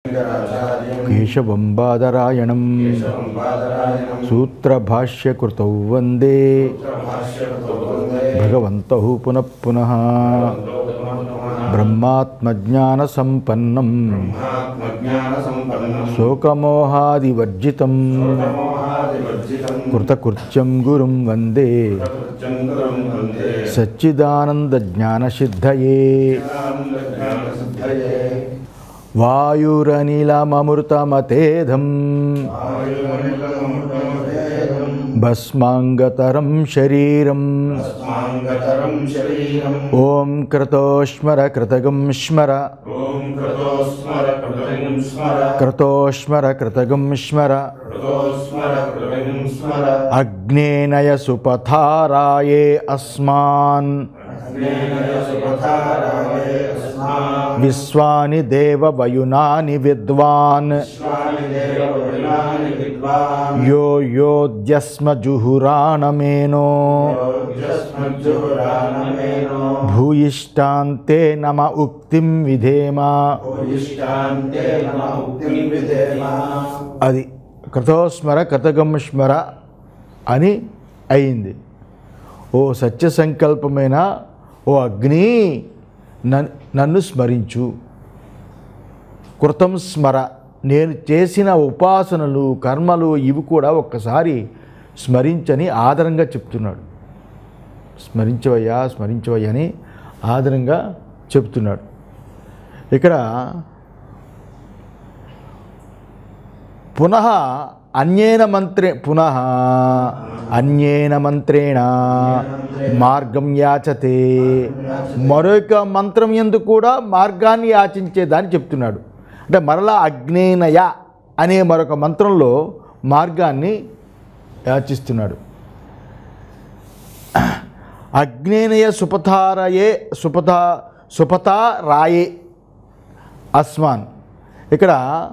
కేశవం బాదరాయణం సూత్రభాష్యకృతౌ వందే భగవంతౌ పునః పునః బ్రహ్మాత్మజ్ఞానసంపన్నం శోకమోహాదివర్జితం కృతకృత్యం గురుం వందే సచ్చిదానందజ్ఞానసిద్ధయే వాయురనిలమమృతమతేధం భస్మాంగతరం శరీరం స్మాంగతరం శరీరం ఓం క్రతోస్మర కృతగం స్మర ఓం కృతోస్మర కృతం స్మర క్రతోస్మర కృతగం స్మర కృతోస్మర కృతం స్మర అగ్నేనయ సుపథారాయే అస్మాన్ అగ్నేయ సుపథారాయే అస్మాన్ విశ్వాని దేవవయునాని విద్వాన్ స్వామి దేవవినాని విద్వాన్ యో యోద్యస్మజుహురాణమేనో యోజస్మజ్జురానమేనో భూయిష్టాంతే నమ ఉక్తిం విధేమా ఇష్టాంతే నమ ఉక్తిం విధేమ అది కృతోస్మర కృతగం స్మర అని అయింది ఓ సత్య సంకల్పమైన ఓ అగ్ని నన్- నన్ను స్మరించు కృతం స్మర నేను చేసిన ఉపాసనలు కర్మలు ఇవి కూడా ఒక్కసారి స్మరించని ఆదరంగా చెప్తున్నాడు స్మరించవయ్యా స్మరించవయ్యా అని ఆదరంగా చెప్తున్నాడు ఇక్కడ పునః అన్యేన మంత్రే పునః అన్యేన మంత్రేణ మార్గం యాచతే మరొక మంత్రం ఎందు కూడా మార్గాన్ని యాచించేదాన్ని చెప్తున్నాడు అంటే మరలా అగ్నేనయ అనే మరొక మంత్రంలో మార్గాన్ని యాచిస్తున్నాడు అగ్నేనయ సుపథారయే సుపథ సుపథ రాయే అస్మాన్ ఇక్కడ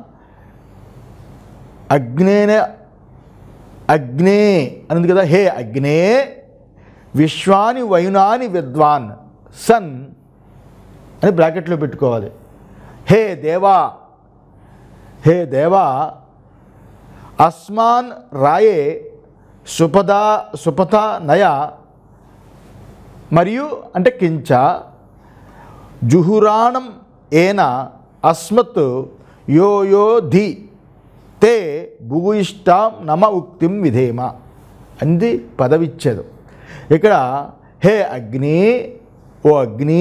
అగ్నేన అగ్నే అన్నది కదా హే అగ్నే విశ్వాని వయునాని విద్వాన్ సన్ అని బ్రాకెట్లో పెట్టుకోవాలి హే దేవా హే దేవా అస్మాన్ రాయే సుపద సుపథ నయ మరియు అంటే కించ జుహురాణం ఏన అస్మత్ యో యో ధి తే భూయిష్టాం నమ ఉక్తిం విధేమ అంది పదవిచ్ఛేదం ఇక్కడ హే అగ్ని ఓ అగ్ని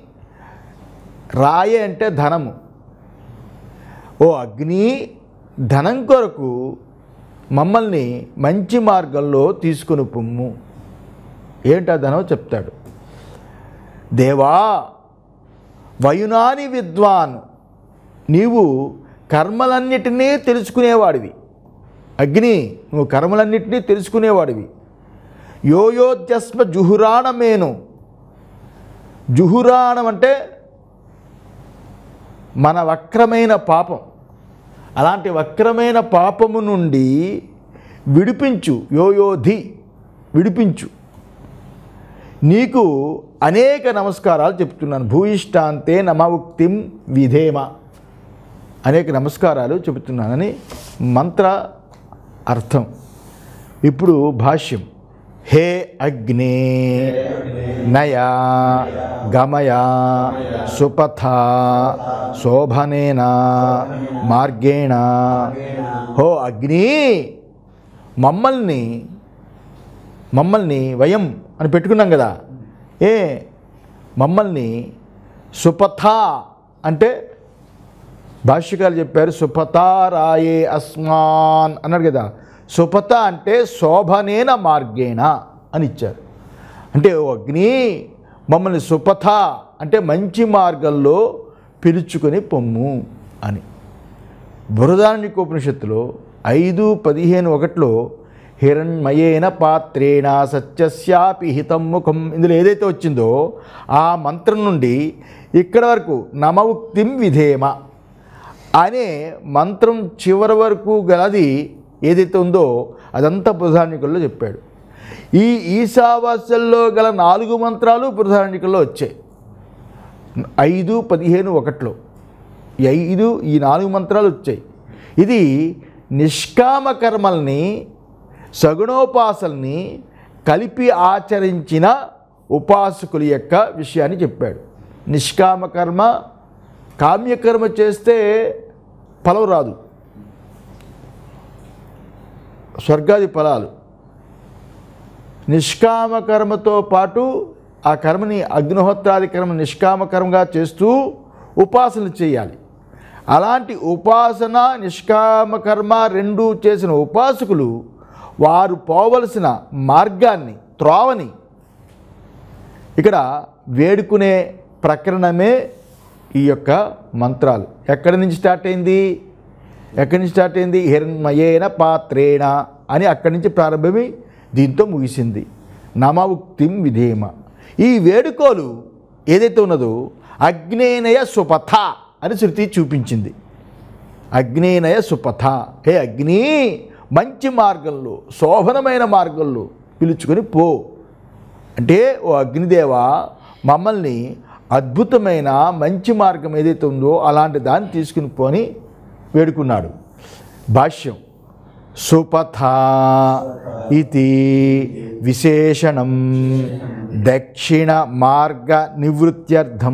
రాయే అంటే ధనము ఓ అగ్ని ధనం కొరకు మమ్మల్ని మంచి మార్గంలో తీసుకుని పొమ్ము ఏంటా ధనం చెప్తాడు దేవా వయునాని విద్వాన్ నీవు కర్మలన్నిటినీ తెలుసుకునేవాడివి అగ్ని నువ్వు కర్మలన్నిటినీ తెలుసుకునేవాడివి యోయోత్యస్మ జుహురాణమేను జుహురాణం అంటే మన వక్రమైన పాపం అలాంటి వక్రమైన పాపము నుండి విడిపించు యోయోధి విడిపించు నీకు అనేక నమస్కారాలు చెప్తున్నాను భూయిష్టాంతే నమవుక్తిం విధేమ అనేక నమస్కారాలు చెబుతున్నానని మంత్ర అర్థం ఇప్పుడు భాష్యం హే అగ్నే నయ గమయ సుపథ శోభనేన మార్గేణ హో అగ్ని మమ్మల్ని మమ్మల్ని వయం అని పెట్టుకున్నాం కదా ఏ మమ్మల్ని సుపథ అంటే భాష్యకారు చెప్పారు సుపతారాయే అస్మాన్ అన్నాడు కదా సుపత అంటే శోభనేన మార్గేణ అని ఇచ్చారు అంటే ఓ అగ్ని మమ్మల్ని సుపథ అంటే మంచి మార్గంలో పిలుచుకొని పొమ్ము అని బృహదారణ్యకోపనిషత్తులో ఐదు పదిహేను ఒకటిలో హిరణ్మయేన పాత్రేణ సత్యస్యాపి హితం ముఖం ఇందులో ఏదైతే వచ్చిందో ఆ మంత్రం నుండి ఇక్కడ వరకు నమౌక్తిం విధేమ అనే మంత్రం చివరి వరకు గలది ఏదైతే ఉందో అదంతా బృహదారణ్యకుల్లో చెప్పాడు ఈ ఈశావాస్యంలో గల నాలుగు మంత్రాలు బృహదారణ్యకుల్లో వచ్చాయి ఐదు పదిహేను ఒకటిలో ఈ ఐదు ఈ నాలుగు మంత్రాలు వచ్చాయి ఇది నిష్కామ కర్మల్ని సగుణోపాసల్ని కలిపి ఆచరించిన ఉపాసకుల యొక్క విషయాన్ని చెప్పాడు నిష్కామ కర్మ కామ్యకర్మ చేస్తే ఫలం రాదు స్వర్గాది ఫలాలు నిష్కామ కర్మతో పాటు ఆ కర్మని అగ్నిహోత్రాది కర్మ నిష్కామ కర్మగా చేస్తూ ఉపాసన చేయాలి అలాంటి ఉపాసన నిష్కామ కర్మ రెండు చేసిన ఉపాసకులు వారు పోవలసిన మార్గాన్ని త్రోవని ఇక్కడ వేడుకునే ప్రకరణమే ఈ యొక్క మంత్రాలు ఎక్కడి నుంచి స్టార్ట్ అయింది ఎక్కడి నుంచి స్టార్ట్ అయింది హిరణ్మయేన పాత్రేణ అని అక్కడి నుంచి ప్రారంభమై దీంతో ముగిసింది నమముక్తిం విధేమ ఈ వేడుకోలు ఏదైతే ఉన్నదో అగ్నేనయ సుపథ అని శృతి చూపించింది అగ్నేనయ సుపథ హే అగ్ని మంచి మార్గంలో శోభనమైన మార్గంలో పిలుచుకొని పో అంటే ఓ అగ్నిదేవ మమ్మల్ని అద్భుతమైన మంచి మార్గం ఏదైతే ఉందో అలాంటి దాన్ని తీసుకుని పోని వేడుకున్నాడు భాష్యం సుపథ ఇది విశేషణం దక్షిణ మార్గ నివృత్త్యర్థం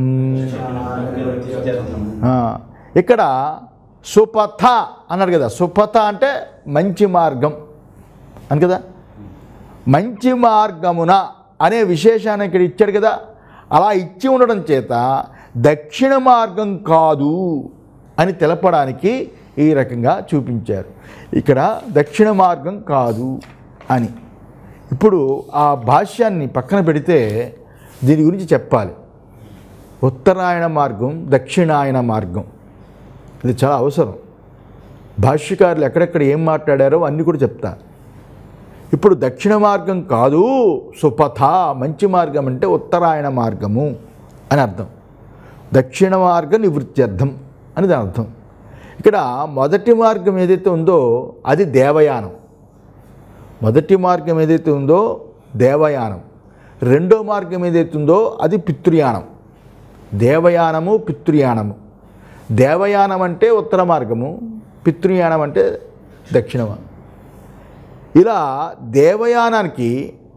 ఆ, ఇక్కడ సుపథ అన్నాడు కదా సుపథ అంటే మంచి మార్గం అని కదా మంచి మార్గమున అనే విశేషాన్ని ఇక్కడ ఇచ్చాడు కదా అలా ఇచ్చి ఉండడం చేత దక్షిణ మార్గం కాదు అని తెలపడానికి ఈ రకంగా చూపించారు ఇక్కడ దక్షిణ మార్గం కాదు అని ఇప్పుడు ఆ భాష్యాన్ని పక్కన పెడితే దీని గురించి చెప్పాలి ఉత్తరాయణ మార్గం దక్షిణాయన మార్గం ఇది చాలా అవసరం భాష్యకారులు ఎక్కడెక్కడ ఏం మాట్లాడారో అన్నీ కూడా చెప్తా ఇప్పుడు దక్షిణ మార్గం కాదు సుపథ మంచి మార్గం అంటే ఉత్తరాయణ మార్గము అని అర్థం దక్షిణ మార్గ నివృత్త్యర్థం అని దాని అర్థం ఇక్కడ మొదటి మార్గం ఏదైతే ఉందో అది దేవయానం మొదటి మార్గం ఏదైతే ఉందో దేవయానం రెండో మార్గం ఏదైతే ఉందో అది పితృయానం దేవయానము పితృయానము దేవయానం అంటే ఉత్తర మార్గము పితృయానం అంటే దక్షిణ మార్గం ఇలా దేవయానానికి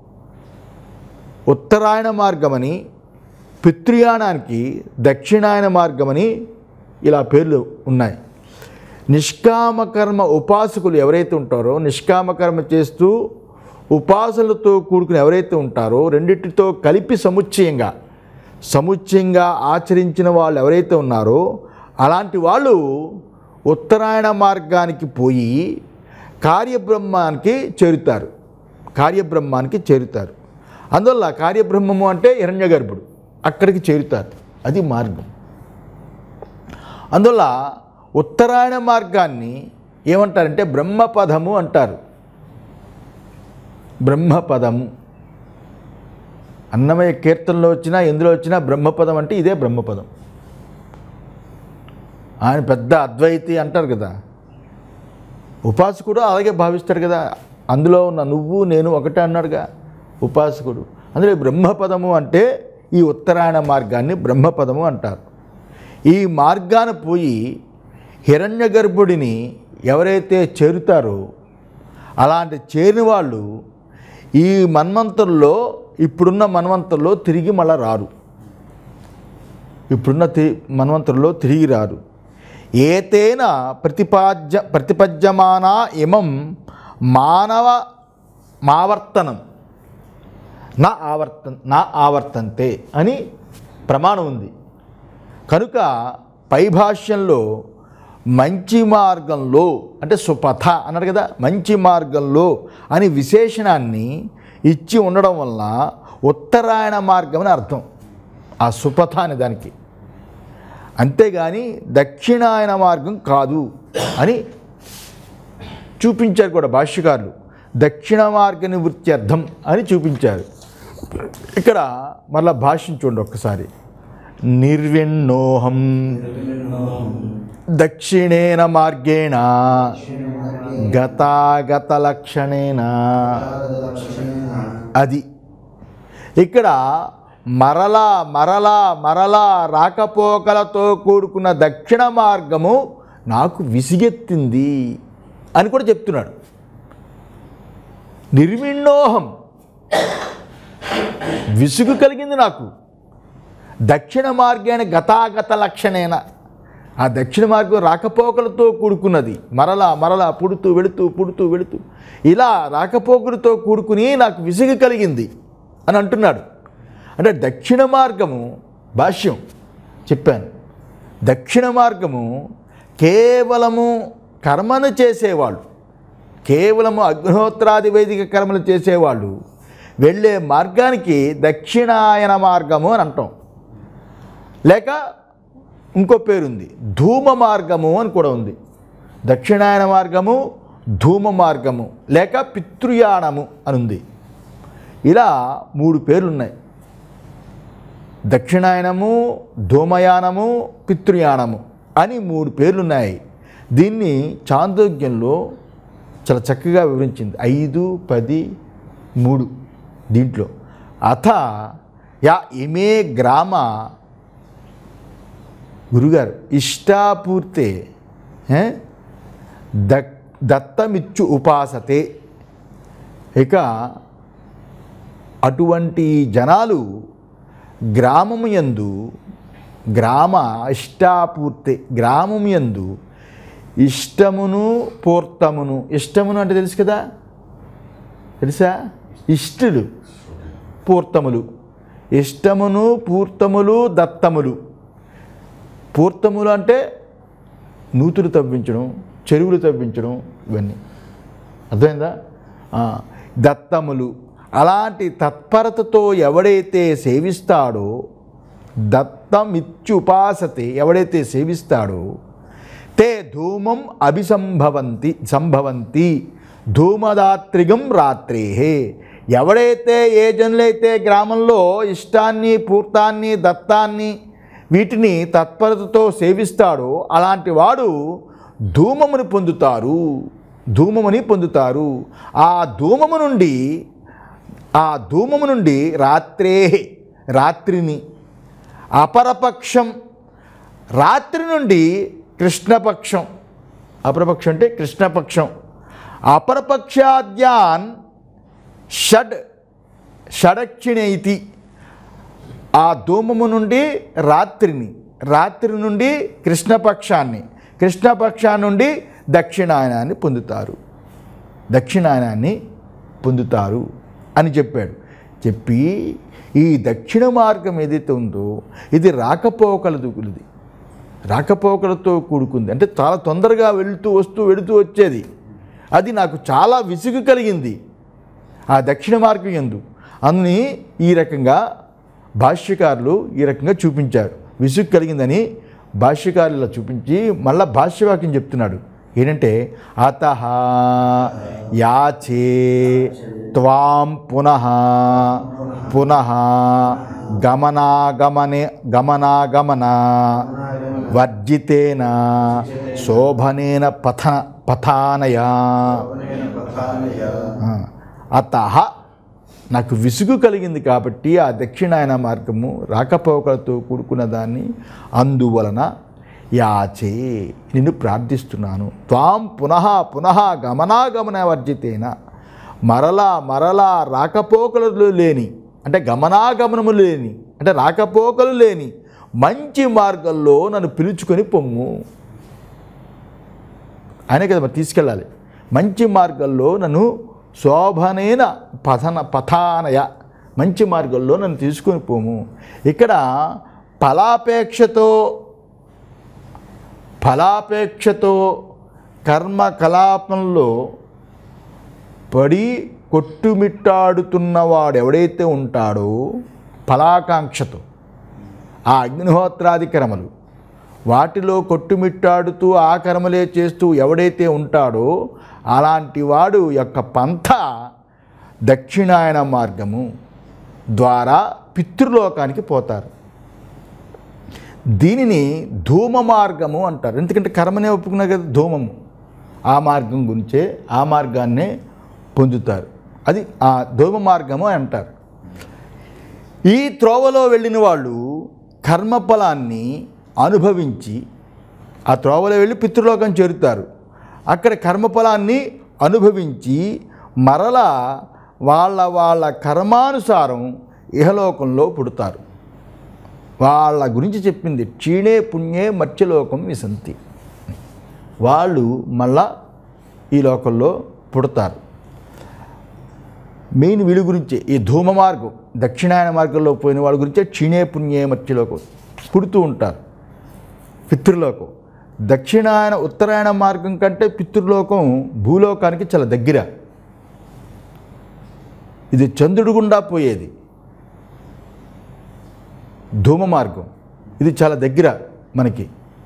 ఉత్తరాయణ మార్గమని పితృయానానికి దక్షిణాయన మార్గమని ఇలా పేర్లు ఉన్నాయి నిష్కామకర్మ ఉపాసకులు ఎవరైతే ఉంటారో నిష్కామకర్మ చేస్తూ ఉపాసనలతో కూడుకుని ఎవరైతే ఉంటారో రెండింటితో కలిపి సముచ్చయంగా సముచ్చయంగా ఆచరించిన వాళ్ళు ఎవరైతే ఉన్నారో అలాంటి వాళ్ళు ఉత్తరాయణ మార్గానికి పోయి కార్యబ్రహ్మానికి చేరుతారు కార్యబ్రహ్మానికి చేరుతారు అందువల్ల కార్యబ్రహ్మము అంటే హిరణ్యగర్భుడు అక్కడికి చేరుతారు అది మార్గం అందువల్ల ఉత్తరాయణ మార్గాన్ని ఏమంటారంటే బ్రహ్మపదము అంటారు బ్రహ్మపదము అన్నమయ్య కీర్తనలో వచ్చినా ఎందులో వచ్చినా బ్రహ్మపదం అంటే ఇదే బ్రహ్మపదం ఆయన పెద్ద అద్వైతి అంటారు కదా ఉపాసకుడు అలాగే భావిస్తాడు కదా అందులో ఉన్న నువ్వు నేను ఒకటే అన్నాడుగా ఉపాసకుడు అందులో బ్రహ్మపదము అంటే ఈ ఉత్తరాయణ మార్గాన్ని బ్రహ్మపదము అంటారు ఈ మార్గాన పోయి హిరణ్య గర్భుడిని ఎవరైతే చేరుతారో అలాంటి చేరిన వాళ్ళు ఈ మన్వంతరులో ఇప్పుడున్న మన్వంతరులో తిరిగి మళ్ళా రారు ఇప్పుడున్న తి మన్వంతరులో తిరిగి రారు ఏతేన ప్రతిపాద్య ప్రతిపద్యమానా ఇమం మానవ మావర్తనం నా ఆవర్త నా ఆవర్తంతే అని ప్రమాణం ఉంది కనుక పై భాష్యంలో మంచి మార్గంలో అంటే సుపథ అన్నాడు కదా మంచి మార్గంలో అని విశేషణాన్ని ఇచ్చి ఉండడం వల్ల ఉత్తరాయణ మార్గం అని అర్థం ఆ సుపథ అనే దానికి అంతేగాని దక్షిణాయన మార్గం కాదు అని చూపించారు కూడా భాష్యకారులు దక్షిణ మార్గ నివృత్త్యర్థం అని చూపించారు ఇక్కడ మళ్ళా భాష్యం చూడండి ఒక్కసారి నిర్విన్నోహం దక్షిణేన మార్గేణ గతాగత లక్షణేన అది ఇక్కడ మరలా మరలా మరలా రాకపోకలతో కూడుకున్న దక్షిణ మార్గము నాకు విసిగెత్తింది అని కూడా చెప్తున్నాడు నిర్విణోహం విసుగు కలిగింది నాకు దక్షిణ మార్గాన్ని గతాగత లక్షణేన ఆ దక్షిణ మార్గం రాకపోకలతో కూడుకున్నది మరలా మరలా పుడుతూ వెళుతూ పుడుతూ వెళుతూ ఇలా రాకపోకలతో కూడుకుని నాకు విసుగు కలిగింది అని అంటున్నాడు అంటే దక్షిణ మార్గము భాష్యం చెప్పాను దక్షిణ మార్గము కేవలము కర్మను చేసేవాళ్ళు కేవలము అగ్నిహోత్రాది వైదిక కర్మలు చేసేవాళ్ళు వెళ్ళే మార్గానికి దక్షిణాయన మార్గము అని అంటాం లేక ఇంకో పేరుంది ధూమ మార్గము అని కూడా ఉంది దక్షిణాయన మార్గము ధూమ మార్గము లేక పితృయానము అని ఉంది ఇలా మూడు పేర్లు ఉన్నాయి దక్షిణాయనము ధూమయానము పితృయానము అని మూడు పేర్లు ఉన్నాయి దీన్ని చాందోగ్యంలో చాలా చక్కగా వివరించింది ఐదు పది మూడు దీంట్లో అథ యా ఇమే గ్రామ గురుగారు ఇష్టాపూర్తే ఏ? దక్ దత్తమిచ్చు ఉపాసతే ఇక అటువంటి జనాలు గ్రామము యందు గ్రామ ఇష్టాపూర్తి గ్రామము యందు ఇష్టమును పూర్తమును ఇష్టమును అంటే తెలుసు కదా తెలుసా ఇష్టులు పూర్తములు ఇష్టమును పూర్తములు దత్తములు పూర్తములు అంటే నూతులు తవ్వించడం చెరువులు తవ్వించడం ఇవన్నీ అర్థమైందా ఆ, దత్తములు అలాంటి తత్పరతతో ఎవడైతే సేవిస్తాడో దత్తమిత్యుపాసతే ఎవడైతే సేవిస్తాడో తే ధూమం అభిసంభవంతి సంభవంతి ధూమదాత్రిగం రాత్రేహే ఎవడైతే ఏ జనులైతే గ్రామంలో ఇష్టాన్ని పూర్తాన్ని దత్తాన్ని వీటిని తత్పరతతో సేవిస్తాడో అలాంటి వాడు ధూమముని పొందుతారు ధూమముని పొందుతారు ఆ ధూమము నుండి ఆ ధూమము నుండి రాత్రే రాత్రిని అపరపక్షం రాత్రి నుండి కృష్ణపక్షం అపరపక్షం అంటే కృష్ణపక్షం అపరపక్షాద్యాన్ షడ్ షడక్షిణైతి ఆ ధూమము నుండి రాత్రిని రాత్రి నుండి కృష్ణపక్షాన్ని కృష్ణపక్షా నుండి దక్షిణాయనాన్ని పొందుతారు దక్షిణాయనాన్ని పొందుతారు అని చెప్పాడు చెప్పి ఈ దక్షిణ మార్గం ఏదైతే ఉందో ఇది రాకపోకల దుగులుది రాకపోకలతో కూడుకుంది అంటే చాలా తొందరగా వెళుతూ వస్తూ వెళుతూ వచ్చేది అది నాకు చాలా విసుగు కలిగింది ఆ దక్షిణ మార్గం ఎందు అందుని ఈ రకంగా భాష్యకారులు ఈ రకంగా చూపించారు విసుగు కలిగిందని భాష్యకారులు ఇలా చూపించి మళ్ళా భాష్యవాక్యం చెప్తున్నాడు ఏంటంటే అత యాచే త్వాం పునః పునః గమనాగమనే గమనాగమన వర్జితేన శోభనేన పథన పథానయా అత నాకు విసుగు కలిగింది కాబట్టి ఆ దక్షిణాయన మార్గము రాకపోకలతో కూడుకున్న దాన్ని అందువలన యాచే నిన్ను ప్రార్థిస్తున్నాను త్వాం పునః పునః గమనాగమన వర్జితేన మరలా మరలా రాకపోకలు లేని అంటే గమనాగమనము లేని అంటే రాకపోకలు లేని మంచి మార్గంలో నన్ను పిలుచుకొని పొమ్ము ఆయనే కదా మరి తీసుకెళ్ళాలి మంచి మార్గంలో నన్ను శోభనైన పథన పథానయ మంచి మార్గంలో నన్ను తీసుకొని పోము ఇక్కడ ఫలాపేక్షతో ఫలాపేక్షతో కర్మ కలాపంలో పడి కొట్టుమిట్టాడుతున్నవాడు ఎవడైతే ఉంటాడో ఫలాకాంక్షతో ఆ అగ్నిహోత్రాది కర్మలు వాటిలో కొట్టుమిట్టాడుతూ ఆ కర్మలే చేస్తూ ఎవడైతే ఉంటాడో అలాంటి వాడు యొక్క పంథ దక్షిణాయన మార్గము ద్వారా పితృలోకానికి పోతారు దీనిని ధూమ మార్గము అంటారు ఎందుకంటే కర్మనే ఒప్పుకున్నారు కదా ధూమము ఆ మార్గం గురించే ఆ మార్గాన్నే పొందుతారు అది ఆ ధూమ మార్గము అని అంటారు ఈ త్రోవలో వెళ్ళిన వాళ్ళు కర్మఫలాన్ని అనుభవించి ఆ త్రోవలో వెళ్ళి పితృలోకం చేరుతారు అక్కడ కర్మఫలాన్ని అనుభవించి మరలా వాళ్ళ వాళ్ళ కర్మానుసారం ఇహలోకంలో పుడతారు వాళ్ళ గురించి చెప్పింది క్షీణే పుణ్యే మత్స్యలోకం విసంతి వాళ్ళు మళ్ళా ఈ లోకంలో పుడతారు మెయిన్ వీడి గురించే ఈ ధూమ మార్గం దక్షిణాయన మార్గంలో పోయిన వాళ్ళ గురించే క్షీణే పుణ్యే మత్స్యలోకం పుడుతూ ఉంటారు పితృలోకం దక్షిణాయన ఉత్తరాయణ మార్గం కంటే పితృలోకం భూలోకానికి చాలా దగ్గర ఇది చంద్రుడు గుండా పోయేది ధూమ మార్గం ఇది చాలా దగ్గర మనకి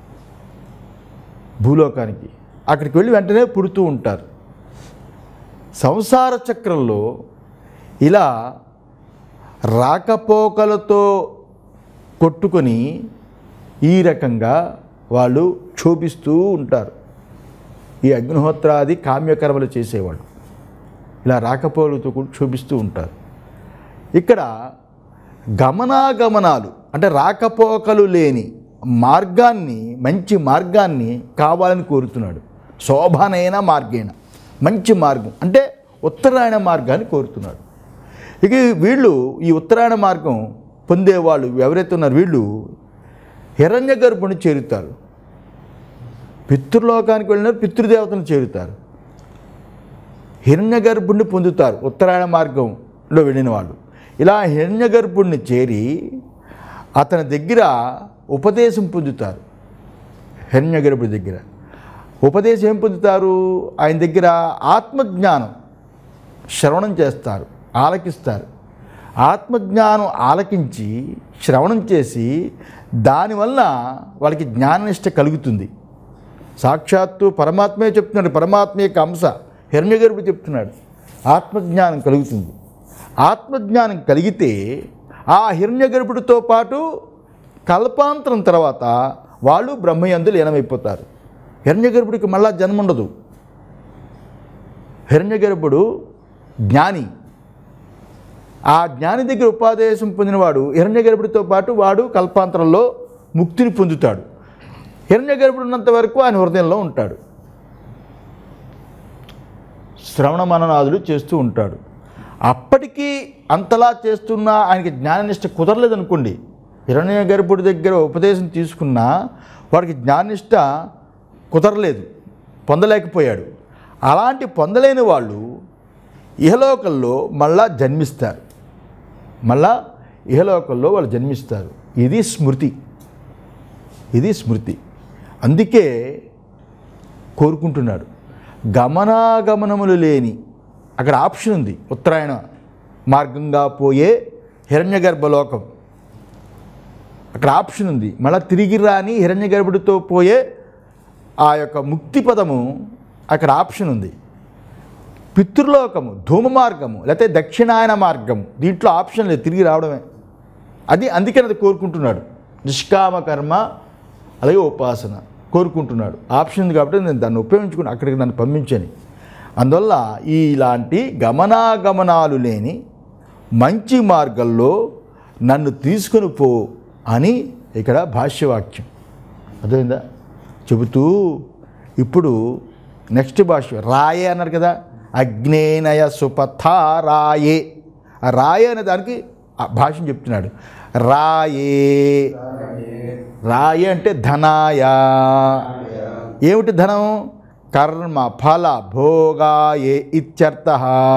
భూలోకానికి అక్కడికి వెళ్ళి వెంటనే పుడుతూ ఉంటారు సంసార చక్రంలో ఇలా రాకపోకలతో కొట్టుకొని ఈ రకంగా వాళ్ళు క్షోభిస్తూ ఉంటారు ఈ అగ్నిహోత్రాది కామ్యకర్మలు చేసేవాళ్ళు ఇలా రాకపోకలతో కూడా క్షోభిస్తూ ఉంటారు ఇక్కడ గమనాగమనాలు అంటే రాకపోకలు లేని మార్గాన్ని మంచి మార్గాన్ని కావాలని కోరుతున్నాడు శోభనైన మార్గేణ మంచి మార్గం అంటే ఉత్తరాయణ మార్గాన్ని కోరుతున్నాడు ఇక వీళ్ళు ఈ ఉత్తరాయణ మార్గం పొందేవాళ్ళు ఎవరైతే ఉన్నారో వీళ్ళు హిరణ్య గర్భుని చేరుతారు పితృలోకానికి వెళ్ళిన పితృదేవతను చేరుతారు హిరణ్య గర్భుణ్ణి పొందుతారు ఉత్తరాయణ మార్గంలో వెళ్ళిన వాళ్ళు ఇలా హిరణ్య గర్భుణ్ణి చేరి అతని దగ్గర ఉపదేశం పొందుతారు హిరణ్య గర్భుడి దగ్గర ఉపదేశం ఏం పొందుతారు ఆయన దగ్గర ఆత్మజ్ఞానం శ్రవణం చేస్తారు ఆలకిస్తారు ఆత్మజ్ఞానం ఆలకించి శ్రవణం చేసి దానివల్ల వాళ్ళకి జ్ఞాననిష్ట కలుగుతుంది సాక్షాత్తు పరమాత్మే చెప్తున్నాడు పరమాత్మ యొక్క అంశ హిరణ్యగర్భుడు చెప్తున్నాడు ఆత్మజ్ఞానం కలుగుతుంది ఆత్మజ్ఞానం కలిగితే ఆ హిరణ్యగర్భుడితో పాటు కల్పాంతరం తర్వాత వాళ్ళు బ్రహ్మయందు లీనమైపోతారు హిరణ్యగర్భుడికి మళ్ళా జన్మ ఉండదు హిరణ్యగర్భుడు జ్ఞాని ఆ జ్ఞాని దగ్గర ఉపాదేశం పొందినవాడు హిరణ్యగర్భుడితో పాటు వాడు కల్పాంతరంలో ముక్తిని పొందుతాడు హిరణ్యగర్భుడు ఉన్నంత వరకు ఆయన హృదయంలో ఉంటాడు శ్రవణ మననాదులు చేస్తూ ఉంటాడు అప్పటికీ అంతలా చేస్తున్నా ఆయనకి జ్ఞాననిష్ట కుదరలేదు అనుకోండి హిరణ్య గర్భుడి దగ్గర ఉపదేశం తీసుకున్నా వాడికి జ్ఞాననిష్ట కుదరలేదు పొందలేకపోయాడు అలాంటి పొందలేని వాళ్ళు ఇహలోకంలో మళ్ళా జన్మిస్తారు మళ్ళా ఇహలోకంలో వాళ్ళు జన్మిస్తారు ఇది స్మృతి ఇది స్మృతి అందుకే కోరుకుంటున్నాడు గమనాగమనములు లేని అక్కడ ఆప్షన్ ఉంది ఉత్తరాయణ మార్గంగా పోయే హిరణ్య గర్భలోకం అక్కడ ఆప్షన్ ఉంది మళ్ళీ తిరిగి రాని హిరణ్య గర్భుడితో పోయే ఆ యొక్క ముక్తి పదము అక్కడ ఆప్షన్ ఉంది పితృలోకము ధూమ మార్గము లేకపోతే దక్షిణాయన మార్గము దీంట్లో ఆప్షన్ లేదు తిరిగి రావడమే అది అందుకని అది కోరుకుంటున్నాడు నిష్కామ కర్మ అలాగే ఉపాసన కోరుకుంటున్నాడు ఆప్షన్ ఉంది కాబట్టి నేను దాన్ని ఉపయోగించుకుని అక్కడికి నన్ను పంపించని అందువల్ల ఈ ఇలాంటి గమనాగమనాలు లేని మంచి మార్గంలో నన్ను తీసుకొని పో అని ఇక్కడ భాష్యవాక్యం అర్థమైందా చెబుతూ ఇప్పుడు నెక్స్ట్ భాష్యం రాయే అన్నారు కదా అగ్నేనయ సుపథ రాయే ఆ రాయే అనే దానికి ఆ భాష్యం చెప్తున్నాడు రాయే రాయే అంటే ధనాయ ఏమిటి ధనం కర్మ ఫల భోగాయే ఇత్యర్థ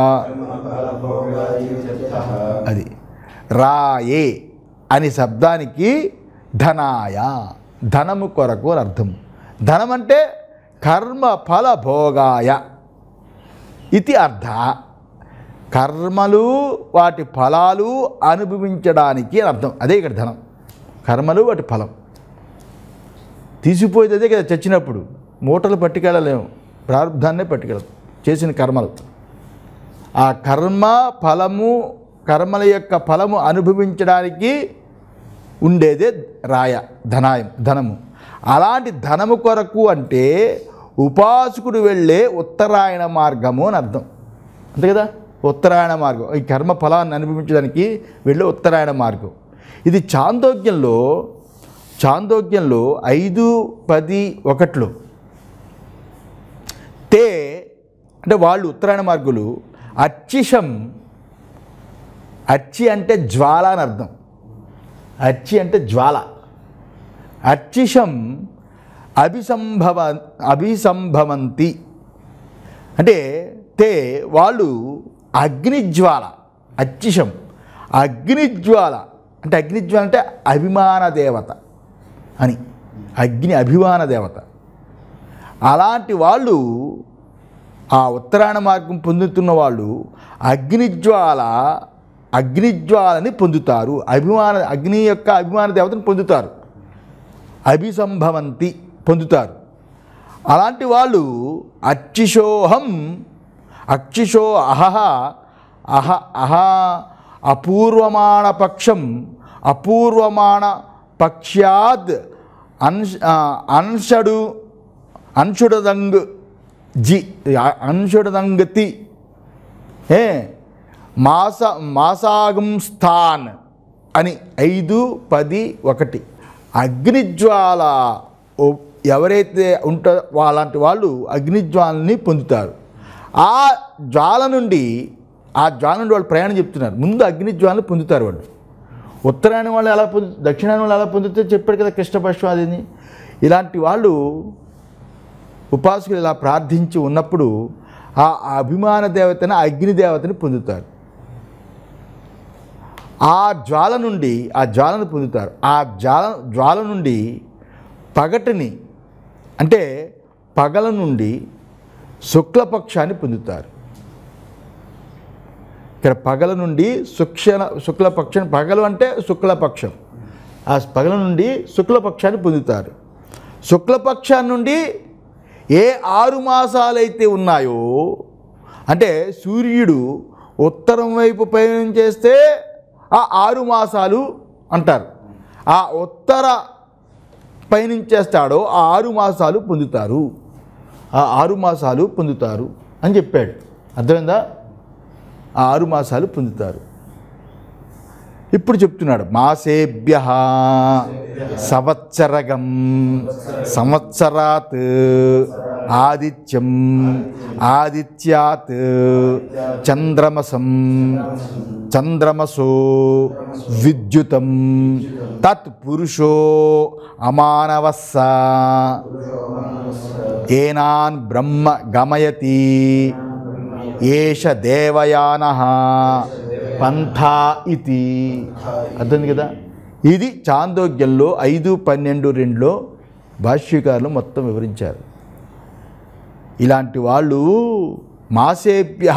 అది రాయే అని శబ్దానికి ధనాయ ధనము కొరకు అని అర్థం ధనం అంటే కర్మ ఫల భోగాయ ఇది అర్థ కర్మలు వాటి ఫలాలు అనుభవించడానికి అని అర్థం అదే ఇక్కడ ధనం కర్మలు వాటి ఫలం తీసిపోయేది అదే కదా చచ్చినప్పుడు మూటలు పట్టుకెళ్ళలేము ప్రారంధాన్నే పట్టుకెళ్ళదు చేసిన కర్మలు ఆ కర్మ ఫలము కర్మల యొక్క ఫలము అనుభవించడానికి ఉండేదే రాయ ధనాయం ధనము అలాంటి ధనము కొరకు అంటే ఉపాసకుడు వెళ్ళే ఉత్తరాయణ మార్గము అని అర్థం అంతే కదా ఉత్తరాయణ మార్గం ఈ కర్మ ఫలాన్ని అనుభవించడానికి వెళ్ళే ఉత్తరాయణ మార్గం ఇది చాందోగ్యంలో చాందోగ్యంలో ఐదు పది ఒకట్లో తే అంటే వాళ్ళు ఉత్తరాయణ మార్గులు అర్చిషం అర్చి అంటే జ్వాల అని అర్థం అర్చి అంటే జ్వాల అర్చిషం అభిసంభవ అభిసంభవంతి అంటే తే వాళ్ళు అగ్నిజ్వాల అర్చిషం అగ్నిజ్వాల అంటే అగ్నిజ్వాల అంటే అభిమాన దేవత అని అగ్ని అభిమాన దేవత అలాంటి వాళ్ళు ఆ ఉత్తరాయణ మార్గం పొందుతున్న వాళ్ళు అగ్నిజ్వాల అగ్నిజ్వాలని పొందుతారు అభిమాన అగ్ని యొక్క అభిమాన దేవతను పొందుతారు అభిసంభవంతి పొందుతారు అలాంటి వాళ్ళు అచ్చిషోహం అక్షిషో అహహ అహ అహ అపూర్వమాణ పక్షం అపూర్వమాణ పక్ష్యాద్ అన్ష ఆ, అన్షడు అన్షుడదంగ్ జి అన్షుడదంగతి ఏ మాస మాసాగం స్థాన్ అని ఐదు పది ఒకటి అగ్నిజ్వాల ఓ- ఎవరైతే ఉంటారో అలాంటి వాళ్ళు అగ్నిజ్వాలని పొందుతారు ఆ జ్వాల నుండి ఆ జ్వాల నుండి వాళ్ళు ప్రయాణం చెప్తున్నారు ముందు అగ్నిజ్వాలను పొందుతారు వాళ్ళు ఉత్తరాయణ వాళ్ళు ఎలా పొందు దక్షిణాయన వాళ్ళు ఎలా పొందుతే చెప్పాడు కదా కృష్ణపక్షం అదిని ఇలాంటి వాళ్ళు ఉపాసకులు ఇలా ప్రార్థించి ఉన్నప్పుడు ఆ అభిమాన దేవతని ఆ అగ్ని దేవతని పొందుతారు ఆ జ్వాల నుండి ఆ జ్వాలను పొందుతారు ఆ జ్వాల జ్వాల నుండి పగటిని అంటే పగల నుండి శుక్లపక్షాన్ని పొందుతారు ఇక్కడ పగల నుండి శుక్షణ శుక్లపక్షం పగలు అంటే శుక్లపక్షం ఆ పగల నుండి శుక్లపక్షాన్ని పొందుతారు శుక్లపక్షాన్ని నుండి ఏ ఆరు మాసాలైతే ఉన్నాయో అంటే సూర్యుడు ఉత్తరం వైపు పయనం చేస్తే ఆ ఆరు మాసాలు అంటారు ఆ ఉత్తర పయనించేస్తాడో ఆ ఆరు మాసాలు పొందుతారు ఆ ఆరు మాసాలు పొందుతారు అని చెప్పాడు అర్థమైందా ఆ ఆరు మాసాలు పొందుతారు ఇప్పుడు చెప్తున్నాడు మాసేభ్య సంవత్సరగం సంవత్సరాత్ ఆదిత్యం ఆదిత్యాత్ చంద్రమసం చంద్రమసో విద్యుతం తత్ పురుషో అమానవస్స ఏనాన్ బ్రహ్మ గమయతి ఏష దేవయాన పంథా ఇది అర్థమైంది కదా ఇది చాందోగ్యంలో ఐదు పన్నెండు రెండులో భాష్యకారులు మొత్తం వివరించారు ఇలాంటి వాళ్ళు మాసేభ్య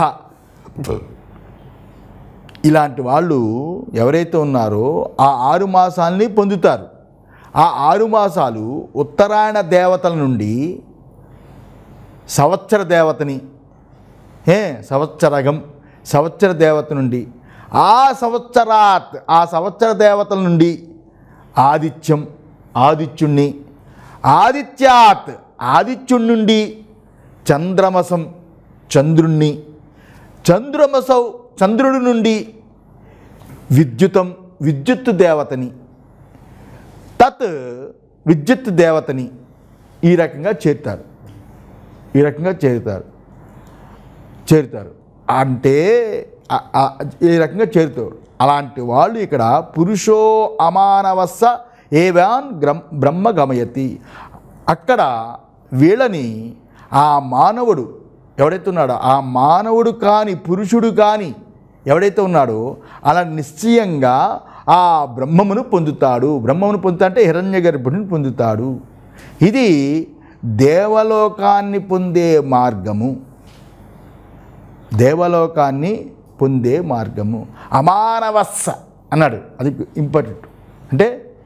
ఇలాంటి వాళ్ళు ఎవరైతే ఉన్నారో ఆ ఆరు మాసాలని పొందుతారు ఆ ఆరు మాసాలు ఉత్తరాయణ దేవతల నుండి సంవత్సర దేవతని ఏ సంవత్సరగం సంవత్సర దేవత నుండి ఆ సంవత్సరాత్ ఆ సంవత్సర దేవతల నుండి ఆదిత్యం ఆదిత్యుణ్ణి ఆదిత్యాత్ ఆదిత్యుడి నుండి చంద్రమసం చంద్రుణ్ణి చంద్రమసౌ చంద్రుడి నుండి విద్యుతం విద్యుత్ దేవతని తత్ విద్యుత్ దేవతని ఈ రకంగా చేరుతారు ఈ రకంగా చేరుతారు చేరుతారు అంటే ఆ- ఆ- ఈ రకంగా చేరుతారు అలాంటి వాళ్ళు ఇక్కడ పురుషో అమానవస్స ఏవాన్ గ్రమ్ బ్రహ్మ గమయతి అక్కడ వీళ్ళని ఆ మానవుడు ఎవడైతే ఉన్నాడో ఆ మానవుడు కాని పురుషుడు కాని ఎవడైతే ఉన్నాడో అలా నిశ్చయంగా ఆ బ్రహ్మమును పొందుతాడు బ్రహ్మమును పొందుతా అంటే హిరణ్య గర్భుడిని పొందుతాడు ఇది దేవలోకాన్ని పొందే మార్గము దేవలోకాన్ని పొందే మార్గము అమానవస్స అన్నాడు అది ఇంపార్టెంట్ అంటే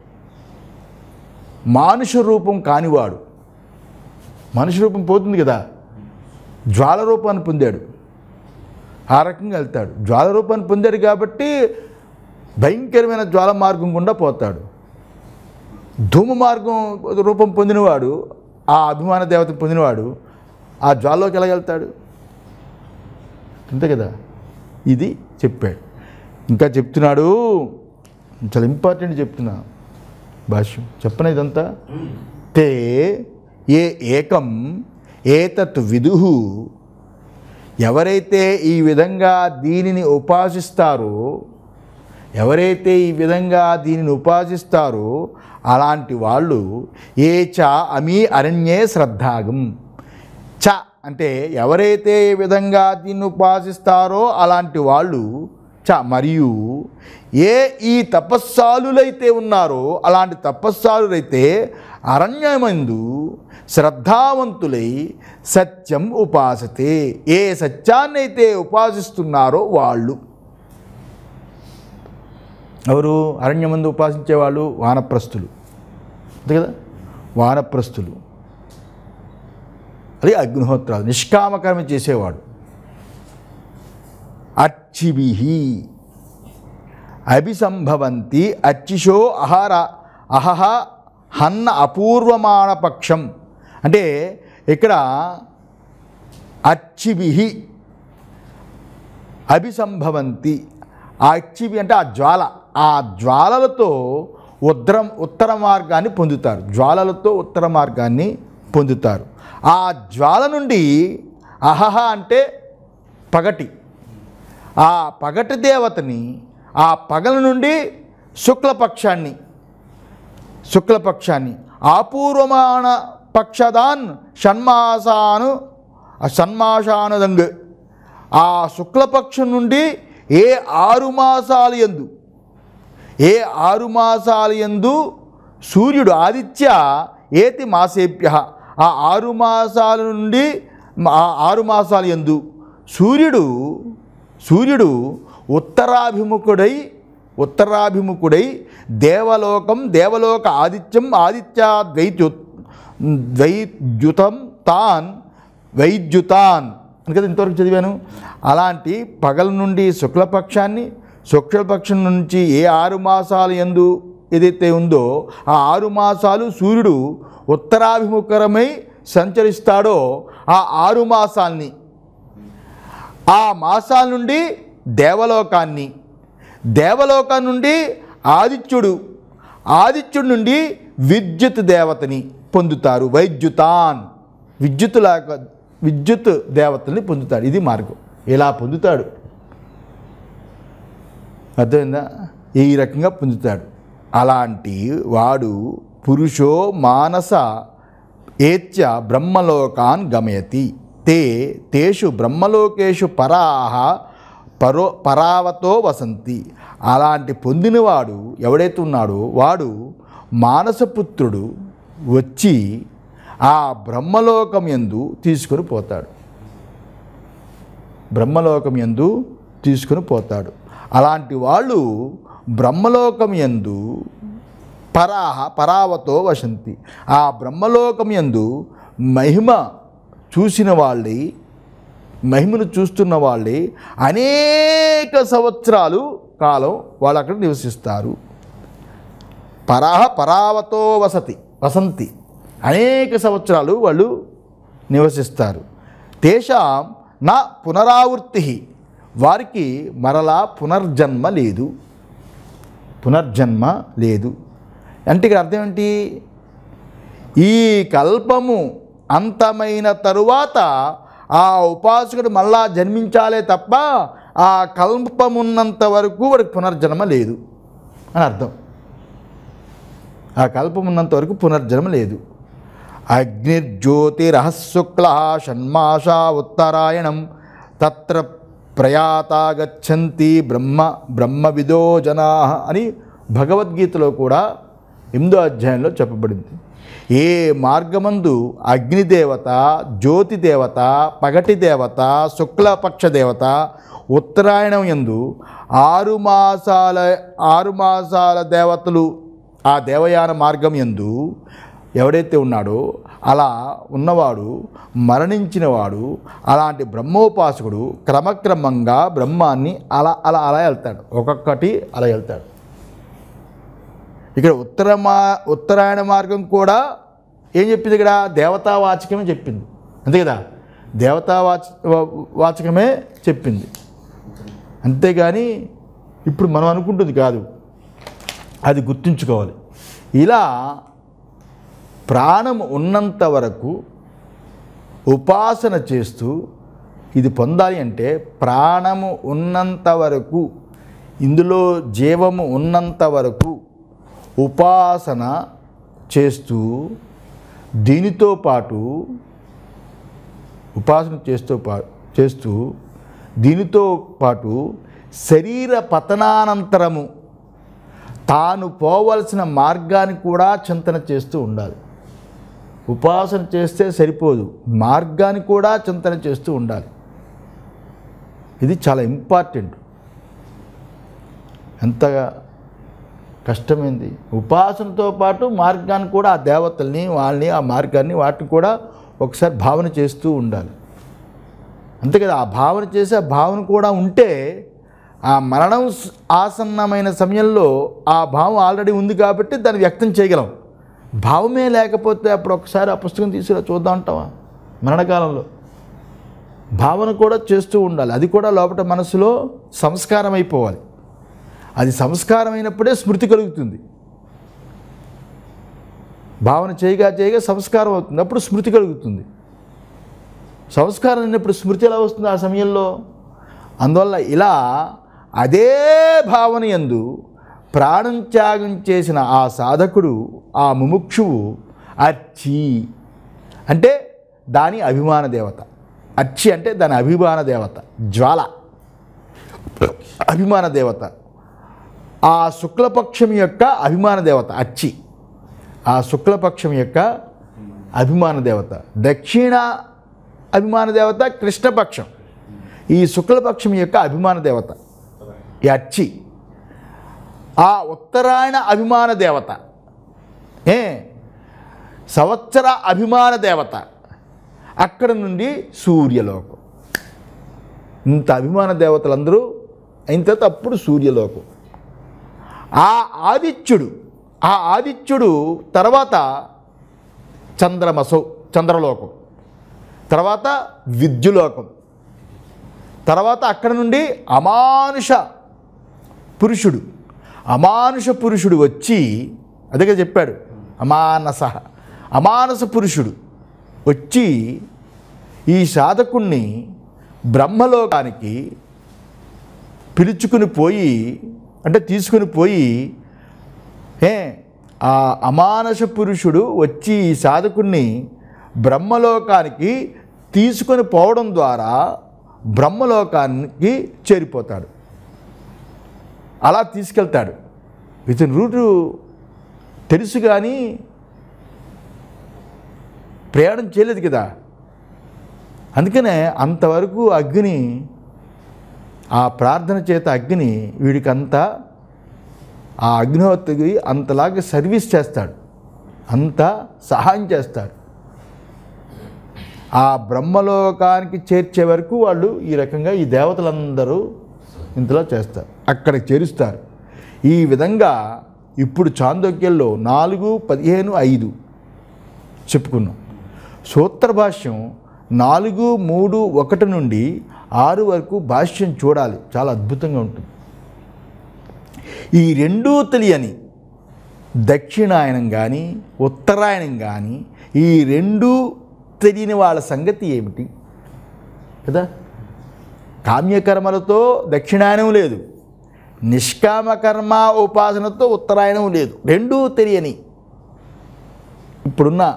మానుష రూపం కానివాడు మనిషి రూపం పోతుంది కదా జ్వాల రూపాన్ని పొందాడు ఆ రకంగా వెళ్తాడు జ్వాల రూపాన్ని పొందాడు కాబట్టి భయంకరమైన జ్వాల మార్గం గుండా పోతాడు ధూమ మార్గం రూపం పొందినవాడు ఆ అభిమాన దేవత పొందినవాడు ఆ జ్వాలలోకి ఎలా వెళ్తాడు అంతే కదా ఇది చెప్పాడు ఇంకా చెప్తున్నాడు చాలా ఇంపార్టెంట్ చెప్తున్నా భాష్యం చెప్పన ఇదంతా తే ఏ ఏకం ఏతత్ విదుహు ఎవరైతే ఈ విధంగా దీనిని ఉపాసిస్తారో ఎవరైతే ఈ విధంగా దీనిని ఉపాసిస్తారో అలాంటి వాళ్ళు ఏ చ అమీ అరణ్యే శ్రద్ధాగం చ అంటే ఎవరైతే ఈ విధంగా దీన్ని ఉపాసిస్తారో అలాంటి వాళ్ళు చ మరియు ఏ ఈ తపస్సాలులైతే ఉన్నారో అలాంటి తపస్సాలులైతే అరణ్యమందు శ్రద్ధావంతులై సత్యం ఉపాసతే ఏ సత్యాన్నైతే ఉపాసిస్తున్నారో వాళ్ళు ఎవరు అరణ్యమందు ఉపాసించే వాళ్ళు వానప్రస్థులు అంతే కదా వానప్రస్థులు అది అగ్నిహోత్రాలు నిష్కామకర్మ చేసేవాడు అర్చిభి అభిసంభవంతి అర్చిషో అహార అహహ హన్న అపూర్వమాణ పక్షం అంటే ఇక్కడ అర్చిభి అభిసంభవంతి ఆ అచ్చివి అంటే ఆ జ్వాల ఆ జ్వాలలతో ఉత్తరం ఉత్తర మార్గాన్ని పొందుతారు జ్వాలలతో ఉత్తర మార్గాన్ని పొందుతారు ఆ జ్వాల నుండి అహహ అంటే పగటి ఆ పగటి దేవతని ఆ పగల నుండి శుక్లపక్షాన్ని శుక్లపక్షాన్ని ఆపూర్వమాన పక్షదాన్ షణ్మాసాను షణ్మాసానుదంగ్ ఆ శుక్లపక్షం నుండి ఏ ఆరు మాసాలు ఎందు ఏ ఆరు మాసాలు ఎందు సూర్యుడు ఆదిత్య ఏతి మాసేభ్య ఆ ఆరు మాసాల నుండి ఆ ఆరు మాసాలు ఎందు సూర్యుడు సూర్యుడు ఉత్తరాభిముఖుడై ఉత్తరాభిముఖుడై దేవలోకం దేవలోక ఆదిత్యం ఆదిత్య ద్వైత్యు ద్వైద్యుతం తాన్ వైద్యుతాన్ అని కదా ఇంతవరకు చదివాను అలాంటి పగల నుండి శుక్లపక్షాన్ని శుక్లపక్షం నుంచి ఏ ఆరు మాసాలు ఎందు ఏదైతే ఉందో ఆ ఆరు మాసాలు సూర్యుడు ఉత్తరాభిముఖరమై సంచరిస్తాడో ఆ ఆరు మాసాల్ని ఆ మాసాల నుండి దేవలోకాన్ని దేవలోకం నుండి ఆదిత్యుడు ఆదిత్యుడి నుండి విద్యుత్ దేవతని పొందుతారు వైద్యుతాన్ విద్యుత్లాగా విద్యుత్ దేవతల్ని పొందుతాడు ఇది మార్గం ఇలా పొందుతాడు అర్థమైందా ఈ రకంగా పొందుతాడు అలాంటి వాడు పురుషో మానస ఏత్య బ్రహ్మలోకాన్ గమయతి తే తేషు బ్రహ్మలోకేషు పరాహ పరో పరావతో వసంతి అలాంటి పొందినవాడు ఎవడైతే ఉన్నాడో వాడు మానసపుత్రుడు వచ్చి ఆ బ్రహ్మలోకం యందు తీసుకొని పోతాడు బ్రహ్మలోకం యందు తీసుకొని పోతాడు అలాంటి వాళ్ళు బ్రహ్మలోకం యందు పరాహ పరావతో వసంతి ఆ బ్రహ్మలోకం యందు మహిమ చూసిన వాళ్ళే మహిమను చూస్తున్న వాళ్ళే అనేక సంవత్సరాలు కాలం వాళ్ళు అక్కడ నివసిస్తారు పరాహ పరావతో వసతి వసంతి అనేక సంవత్సరాలు వాళ్ళు నివసిస్తారు తేషాం నా పునరావృత్తి వారికి మరలా పునర్జన్మ లేదు పునర్జన్మ లేదు అంటే ఇక్కడ అర్థం ఏంటి ఈ కల్పము అంతమైన తరువాత ఆ ఉపాసకుడు మళ్ళా జన్మించాలే తప్ప ఆ కల్పమున్నంత వరకు వాడికి పునర్జన్మ లేదు అని అర్థం ఆ కల్పం ఉన్నంత వరకు పునర్జన్మ లేదు అగ్నిర్జ్యోతిరహశుక్ల షణ్మాస ఉత్తరాయణం తత్ర ప్రయాతా గచ్చంతి బ్రహ్మ బ్రహ్మవిదో జనా అని భగవద్గీతలో కూడా ఎనిమిదో అధ్యాయంలో చెప్పబడింది ఏ మార్గమందు అగ్నిదేవత జ్యోతి దేవత పగటి దేవత శుక్లపక్ష దేవత ఉత్తరాయణం యందు ఆరు మాసాల ఆరు మాసాల దేవతలు ఆ దేవయాన మార్గం యందు ఎవడైతే ఉన్నాడో అలా ఉన్నవాడు మరణించినవాడు అలాంటి బ్రహ్మోపాసకుడు క్రమక్రమంగా బ్రహ్మాన్ని అలా అలా అలా వెళ్తాడు ఒక్కొక్కటి అలా వెళ్తాడు ఇక్కడ ఉత్తర మా ఉత్తరాయణ మార్గం కూడా ఏం చెప్పింది ఇక్కడ దేవతావాచకమే చెప్పింది అంతే కదా దేవతావాచ వా- వాచకమే చెప్పింది అంతేగాని ఇప్పుడు మనం అనుకుంటుంది కాదు అది గుర్తుంచుకోవాలి ఇలా ప్రాణం ఉన్నంత వరకు ఉపాసన చేస్తూ ఇది పొందాలి అంటే ప్రాణము ఉన్నంత వరకు ఇందులో జీవము ఉన్నంత వరకు ఉపాసన చేస్తూ దీనితో పాటు ఉపాసన చేస్తూ పా చేస్తూ దీనితో పాటు శరీర పతనానంతరము తాను పోవలసిన మార్గాన్ని కూడా చింతన చేస్తూ ఉండాలి ఉపాసన చేస్తే సరిపోదు మార్గాన్ని కూడా చింతన చేస్తూ ఉండాలి ఇది చాలా ఇంపార్టెంట్ ఎంతగా కష్టమైంది ఉపాసనతో పాటు మార్గాన్ని కూడా ఆ దేవతల్ని వాళ్ళని ఆ మార్గాన్ని వాటిని కూడా ఒకసారి భావన చేస్తూ ఉండాలి అంతే కదా ఆ భావన చేసి ఆ భావన కూడా ఉంటే ఆ మరణం స్- ఆసన్నమైన సమయంలో ఆ భావం ఆల్రెడీ ఉంది కాబట్టి దాన్ని వ్యక్తం చేయగలం భావమే లేకపోతే అప్పుడు ఒకసారి ఆ పుస్తకం తీసుకురా చూద్దాం అంటావా మరణకాలంలో భావన కూడా చేస్తూ ఉండాలి అది కూడా లోపల మనసులో సంస్కారం అయిపోవాలి అది సంస్కారం అయినప్పుడే స్మృతి కలుగుతుంది భావన చేయగా చేయగా సంస్కారం అవుతుంది అప్పుడు స్మృతి కలుగుతుంది సంస్కారం అయినప్పుడు స్మృతి ఎలా వస్తుంది ఆ సమయంలో అందువల్ల ఇలా అదే భావన యందు ప్రాణం త్యాగం చేసిన ఆ సాధకుడు ఆ ముముక్షువు అర్చి అంటే దాని అభిమాన దేవత అర్చి అంటే దాని అభిమాన దేవత జ్వాల అభిమాన దేవత ఆ శుక్లపక్షం యొక్క అభిమాన దేవత అచ్చి ఆ శుక్లపక్షం యొక్క అభిమాన దేవత దక్షిణ అభిమాన దేవత కృష్ణపక్షం ఈ శుక్లపక్షం యొక్క అభిమాన దేవత ఈ అచ్చి ఆ ఉత్తరాయణ అభిమాన దేవత ఏ సంవత్సర అభిమాన దేవత అక్కడ నుండి సూర్యలోకం ఇంత అభిమాన దేవతలందరూ అయిన తర్వాత అప్పుడు సూర్యలోకం ఆ ఆదిత్యుడు ఆ ఆదిత్యుడు తర్వాత చంద్రమసౌ చంద్రలోకం తర్వాత విద్యులోకం తర్వాత అక్కడ నుండి అమానుష పురుషుడు అమానుష పురుషుడు వచ్చి అదేగా చెప్పాడు అమానస అమానస పురుషుడు వచ్చి ఈ సాధకుణ్ణి బ్రహ్మలోకానికి పిలుచుకుని పోయి అంటే తీసుకుని పోయి ఏ ఆ అమానస పురుషుడు వచ్చి ఈ సాధకుణ్ణి బ్రహ్మలోకానికి తీసుకొని పోవడం ద్వారా బ్రహ్మలోకానికి చేరిపోతాడు అలా తీసుకెళ్తాడు ఇతని రూటు తెలుసు కానీ ప్రయాణం చేయలేదు కదా అందుకనే అంతవరకు అగ్ని ఆ ప్రార్థన చేత అగ్ని వీడికంతా ఆ అగ్నిహోత్రికి అంతలాగా సర్వీస్ చేస్తాడు అంత సహాయం చేస్తాడు ఆ బ్రహ్మలోకానికి చేర్చే వరకు వాళ్ళు ఈ రకంగా ఈ దేవతలందరూ ఇంతలో చేస్తారు అక్కడికి చేరుస్తారు ఈ విధంగా ఇప్పుడు చాందోగ్యంలో నాలుగు పదిహేను ఐదు చెప్పుకున్నాం సూత్ర భాష్యం నాలుగు మూడు ఒకటి నుండి ఆరు వరకు భాష్యం చూడాలి చాలా అద్భుతంగా ఉంటుంది ఈ రెండూ తెలియని దక్షిణాయనం కానీ ఉత్తరాయణం కానీ ఈ రెండూ తెలియని వాళ్ళ సంగతి ఏమిటి కదా కామ్యకర్మలతో దక్షిణాయనం లేదు నిష్కామ కర్మ ఉపాసనతో ఉత్తరాయణం లేదు రెండూ తెలియని ఇప్పుడున్న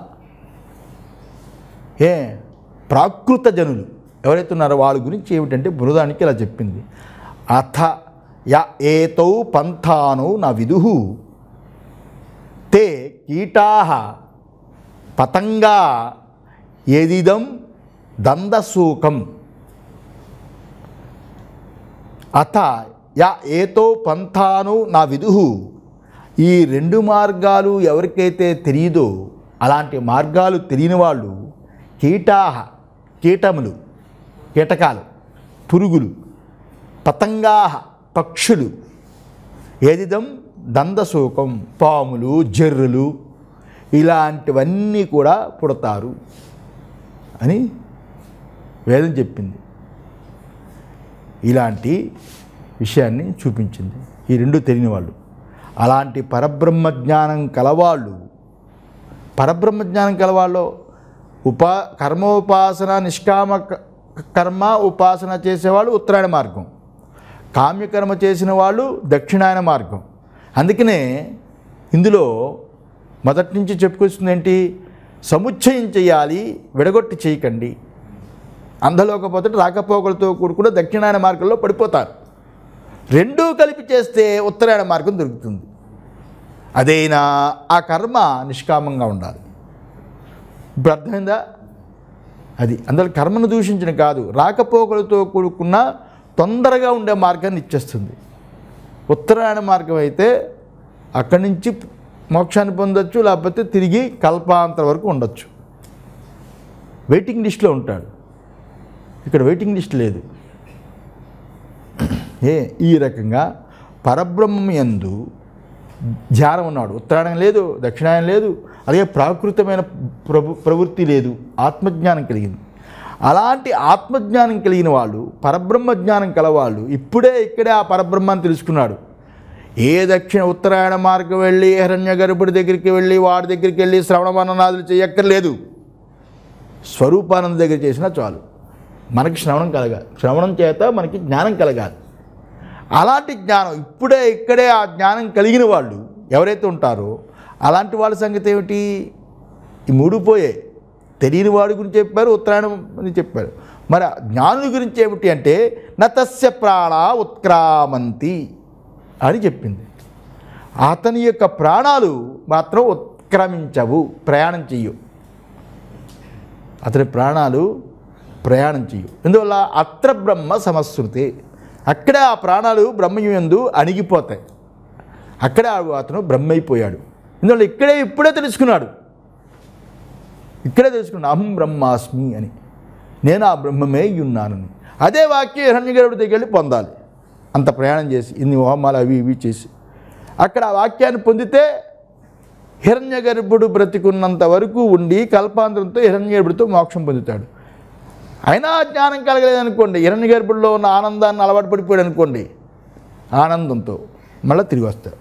ఏ ప్రాకృత జనులు ఎవరైతే ఉన్నారో వాళ్ళ గురించి ఏమిటంటే బృహదానికి ఇలా చెప్పింది అథ య ఏతౌ పంథానౌ నా విదుహు తే కీటా పతంగా ఏదిదం దందసూకం అథ యా ఏతో పంథాను నా విదుహు ఈ రెండు మార్గాలు ఎవరికైతే తెలియదో అలాంటి మార్గాలు తెలియని వాళ్ళు కీటాహ కీటములు కీటకాలు పురుగులు పతంగాహ పక్షులు ఏదిదం దందశోకం పాములు జర్రులు ఇలాంటివన్నీ కూడా పుడతారు అని వేదం చెప్పింది ఇలాంటి విషయాన్ని చూపించింది ఈ రెండు తెలియని వాళ్ళు అలాంటి పరబ్రహ్మ జ్ఞానం కలవాళ్ళు పరబ్రహ్మ జ్ఞానం కలవాళ్ళు ఉపా కర్మోపాసన నిష్కామ క- కర్మ ఉపాసన చేసేవాళ్ళు ఉత్తరాయణ మార్గం కామ్యకర్మ చేసిన వాళ్ళు దక్షిణాయన మార్గం అందుకనే ఇందులో మొదటి నుంచి చెప్పుకొస్తుంది ఏంటి సముచ్చయం చేయాలి విడగొట్టి చేయకండి అంధలోకపోతే రాకపోకలతో కూడుకున్న దక్షిణాయన మార్గంలో పడిపోతారు రెండూ కలిపి చేస్తే ఉత్తరాయణ మార్గం దొరుకుతుంది అదైనా ఆ కర్మ నిష్కామంగా ఉండాలి ఇప్పుడు అర్థమైందా అది అందులో కర్మను దూషించిన కాదు రాకపోకలతో కూడుకున్న తొందరగా ఉండే మార్గాన్ని ఇచ్చేస్తుంది ఉత్తరాయణ మార్గం అయితే అక్కడి నుంచి మోక్షాన్ని పొందొచ్చు లేకపోతే తిరిగి కల్పాంతర వరకు ఉండొచ్చు వెయిటింగ్ లిస్ట్లో ఉంటాడు ఇక్కడ వెయిటింగ్ లిస్ట్ లేదు ఏ ఈ రకంగా పరబ్రహ్మం యందు ధ్యానం ఉన్నాడు ఉత్తరాయణం లేదు దక్షిణాయనం లేదు అలాగే ప్రాకృతమైన ప్రభు ప్రవృత్తి లేదు ఆత్మజ్ఞానం కలిగింది అలాంటి ఆత్మజ్ఞానం కలిగిన వాళ్ళు పరబ్రహ్మ జ్ఞానం కలవాళ్ళు ఇప్పుడే ఇక్కడే ఆ పరబ్రహ్మాన్ని తెలుసుకున్నాడు ఏ దక్షిణ ఉత్తరాయణ మార్గం వెళ్ళి హిరణ్య గర్భుడి దగ్గరికి వెళ్ళి వాడి దగ్గరికి వెళ్ళి శ్రవణమన్ననాదులు చేయక్కర్లేదు స్వరూపానంద దగ్గర చేసినా చాలు మనకి శ్రవణం కలగాలి శ్రవణం చేత మనకి జ్ఞానం కలగాలి అలాంటి జ్ఞానం ఇప్పుడే ఇక్కడే ఆ జ్ఞానం కలిగిన వాళ్ళు ఎవరైతే ఉంటారో అలాంటి వాళ్ళ సంగతి ఏమిటి ఈ మూడు పోయే తెలియని వాడి గురించి చెప్పారు ఉత్తరాయణం అని చెప్పారు మరి ఆ జ్ఞానుల గురించి ఏమిటి అంటే నతస్య ప్రాణ ఉత్క్రామంతి అని చెప్పింది అతని యొక్క ప్రాణాలు మాత్రం ఉత్క్రమించవు ప్రయాణం చెయ్యవు అతని ప్రాణాలు ప్రయాణం చేయు ఎందువల్ల అత్ర బ్రహ్మ సమశ్రుతి అక్కడే ఆ ప్రాణాలు బ్రహ్మయందు అణిగిపోతాయి అక్కడే ఆ అతను బ్రహ్మైపోయాడు ఎందువల్ల ఇక్కడే ఇప్పుడే తెలుసుకున్నాడు ఇక్కడే తెలుసుకున్నాడు అహం బ్రహ్మాస్మి అని నేను ఆ బ్రహ్మమే అయి ఉన్నానని అదే వాక్యం హిరణ్యగరుడి దగ్గరికి వెళ్ళి పొందాలి అంత ప్రయాణం చేసి ఇన్ని హోమాలు అవి ఇవి చేసి అక్కడ ఆ వాక్యాన్ని పొందితే హిరణ్య గర్భుడు బ్రతికున్నంత వరకు ఉండి కల్పాంతరంతో హిరణ్య గర్భుడితో మోక్షం పొందుతాడు అయినా జ్ఞానం కలగలేదు అనుకోండి హిరణ్య గర్భుడిలో ఉన్న ఆనందాన్ని అలవాటు పడిపోయాడు అనుకోండి ఆనందంతో మళ్ళీ తిరిగి వస్తాడు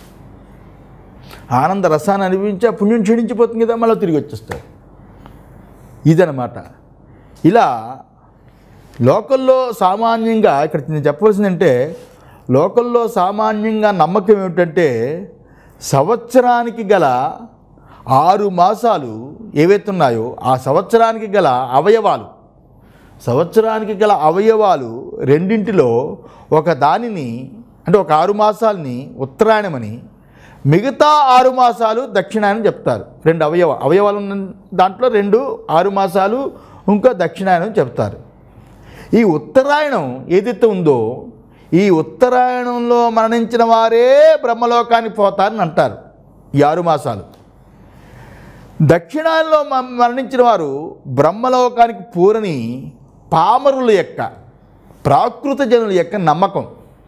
ఆనంద రసాన్ని అనుభవించి ఆ పుణ్యం క్షీణించిపోతుంది కదా మళ్ళీ తిరిగి వచ్చేస్తాడు ఇదనమాట ఇలా లోకల్లో సామాన్యంగా ఇక్కడ నేను చెప్పవలసిందంటే లోకల్లో సామాన్యంగా నమ్మకం ఏమిటంటే సంవత్సరానికి గల ఆరు మాసాలు ఏవైతే ఉన్నాయో ఆ సంవత్సరానికి గల అవయవాలు సంవత్సరానికి గల అవయవాలు రెండింటిలో ఒక దానిని అంటే ఒక ఆరు మాసాలని ఉత్తరాయణమని మిగతా ఆరు మాసాలు దక్షిణాయనం చెప్తారు రెండు అవయవ అవయవాలు ఉన్న దాంట్లో రెండు ఆరు మాసాలు ఇంకా దక్షిణాయనం చెప్తారు ఈ ఉత్తరాయణం ఏదైతే ఉందో ఈ ఉత్తరాయణంలో మరణించిన వారే బ్రహ్మలోకానికి పోతారని అంటారు ఈ ఆరు మాసాలు దక్షిణాయనంలో మ- మరణించిన వారు బ్రహ్మలోకానికి పూరని పామరుల యొక్క ప్రాకృత జనుల యొక్క నమ్మకం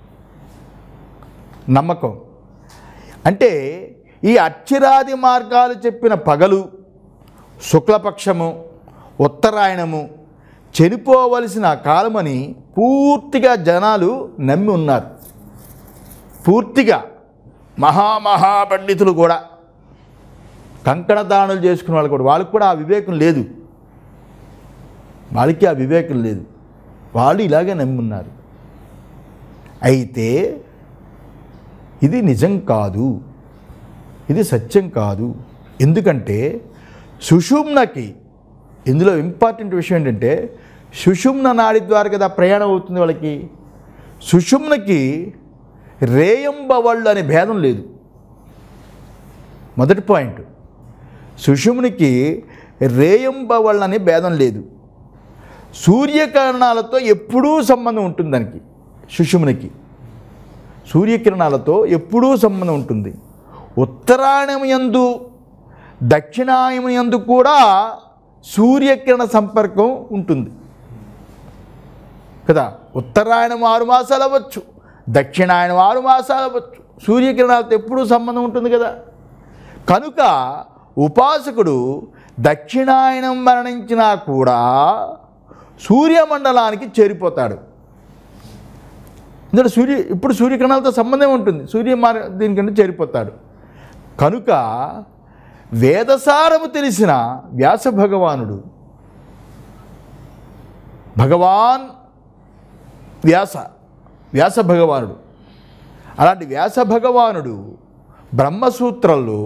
నమ్మకం అంటే ఈ అక్షరాది మార్గాలు చెప్పిన పగలు శుక్లపక్షము ఉత్తరాయణము చనిపోవలసిన కాలమని పూర్తిగా జనాలు నమ్మి ఉన్నారు పూర్తిగా మహామహా పండితులు కూడా కంకణ దానులు చేసుకున్న వాళ్ళు కూడా వాళ్ళకి కూడా ఆ వివేకం లేదు వాళ్ళకి ఆ వివేకం లేదు వాళ్ళు ఇలాగే నమ్మి ఉన్నారు అయితే ఇది నిజం కాదు ఇది సత్యం కాదు ఎందుకంటే సుషుమ్నకి ఇందులో ఇంపార్టెంట్ విషయం ఏంటంటే సుషుమ్న నాడి ద్వారా కదా ప్రయాణం అవుతుంది వాళ్ళకి సుషుమ్నకి రేయంబవళ్ళు అనే భేదం లేదు మొదటి పాయింట్ సుషుమ్నికి రేయంబవళ్ళు అనే భేదం లేదు సూర్యకిరణాలతో ఎప్పుడూ సంబంధం ఉంటుంది దానికి సుషుమ్నికి సూర్యకిరణాలతో ఎప్పుడూ సంబంధం ఉంటుంది ఉత్తరాయణం యందు దక్షిణాయనం యందు కూడా సూర్యకిరణ సంపర్కం ఉంటుంది కదా ఉత్తరాయణం ఆరు మాసాలు అవ్వచ్చు దక్షిణాయనం ఆరు మాసాలు అవ్వచ్చు సూర్యకిరణాలతో ఎప్పుడూ సంబంధం ఉంటుంది కదా కనుక ఉపాసకుడు దక్షిణాయనం మరణించినా కూడా సూర్యమండలానికి చేరిపోతాడు ఇందులో సూర్య ఇప్పుడు సూర్యకిరణాలతో సంబంధం ఉంటుంది సూర్య మార్ దీనికంటే చేరిపోతాడు కనుక వేదసారము తెలిసిన వ్యాస భగవానుడు భగవాన్ వ్యాస వ్యాస భగవానుడు అలాంటి వ్యాస భగవానుడు బ్రహ్మసూత్రంలో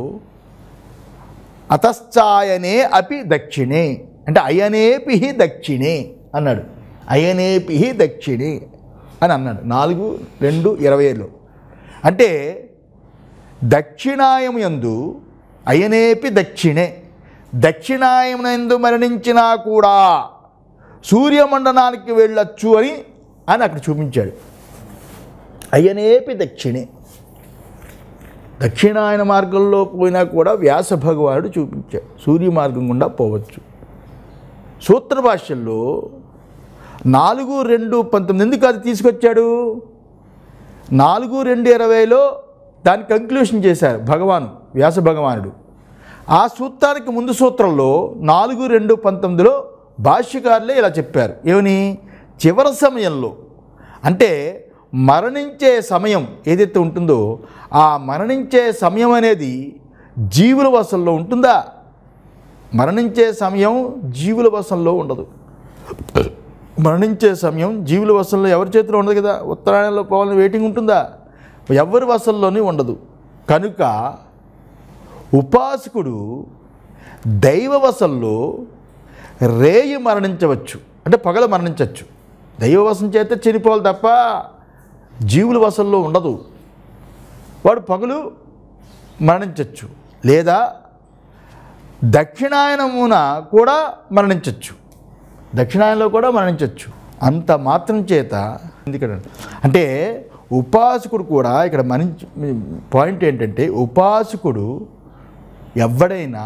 అతశ్చాయనే అపి దక్షిణే అంటే అయనేపి దక్షిణే అన్నాడు అయనేపి దక్షిణే అని అన్నాడు నాలుగు రెండు ఇరవై ఏళ్ళు అంటే దక్షిణాయం యందు అయనేపి దక్షిణే దక్షిణాయమునందు మరణించినా కూడా సూర్యమండలానికి వెళ్ళొచ్చు అని అని అక్కడ చూపించాడు అయనేపి దక్షిణే దక్షిణాయన మార్గంలో పోయినా కూడా వ్యాస భగవానుడు చూపించాడు సూర్య మార్గం గుండా పోవచ్చు సూత్ర భాష్యంలో నాలుగు రెండు పంతొమ్మిది ఎందుకు అది తీసుకొచ్చాడు నాలుగు రెండు ఇరవైలో దాని కంక్లూషన్ చేశారు భగవాను వ్యాస భగవానుడు ఆ సూత్రానికి ముందు సూత్రంలో నాలుగు రెండు పంతొమ్మిదిలో భాష్యకారులే ఇలా చెప్పారు ఏమని చివరి సమయంలో అంటే మరణించే సమయం ఏదైతే ఉంటుందో ఆ మరణించే సమయం అనేది జీవుల వశంలో ఉంటుందా మరణించే సమయం జీవుల వశంలో ఉండదు మరణించే సమయం జీవుల వశంలో ఎవరి చేతిలో ఉండదు కదా ఉత్తరాయణంలో పోవాలని వెయిటింగ్ ఉంటుందా ఎవరి వశంలోనే ఉండదు కనుక ఉపాసకుడు దైవ వశంలో రేయి మరణించవచ్చు అంటే పగల మరణించవచ్చు దైవ వశం చేత చనిపోవాలి తప్ప జీవుల వశంలో ఉండదు వాడు పగలు మరణించవచ్చు లేదా దక్షిణాయనమున కూడా మరణించవచ్చు దక్షిణాయనంలో కూడా మరణించవచ్చు అంత మాత్రం చేత ఇక్కడ అంటే ఉపాసకుడు కూడా ఇక్కడ మరణించి పాయింట్ ఏంటంటే ఉపాసకుడు ఎవడైనా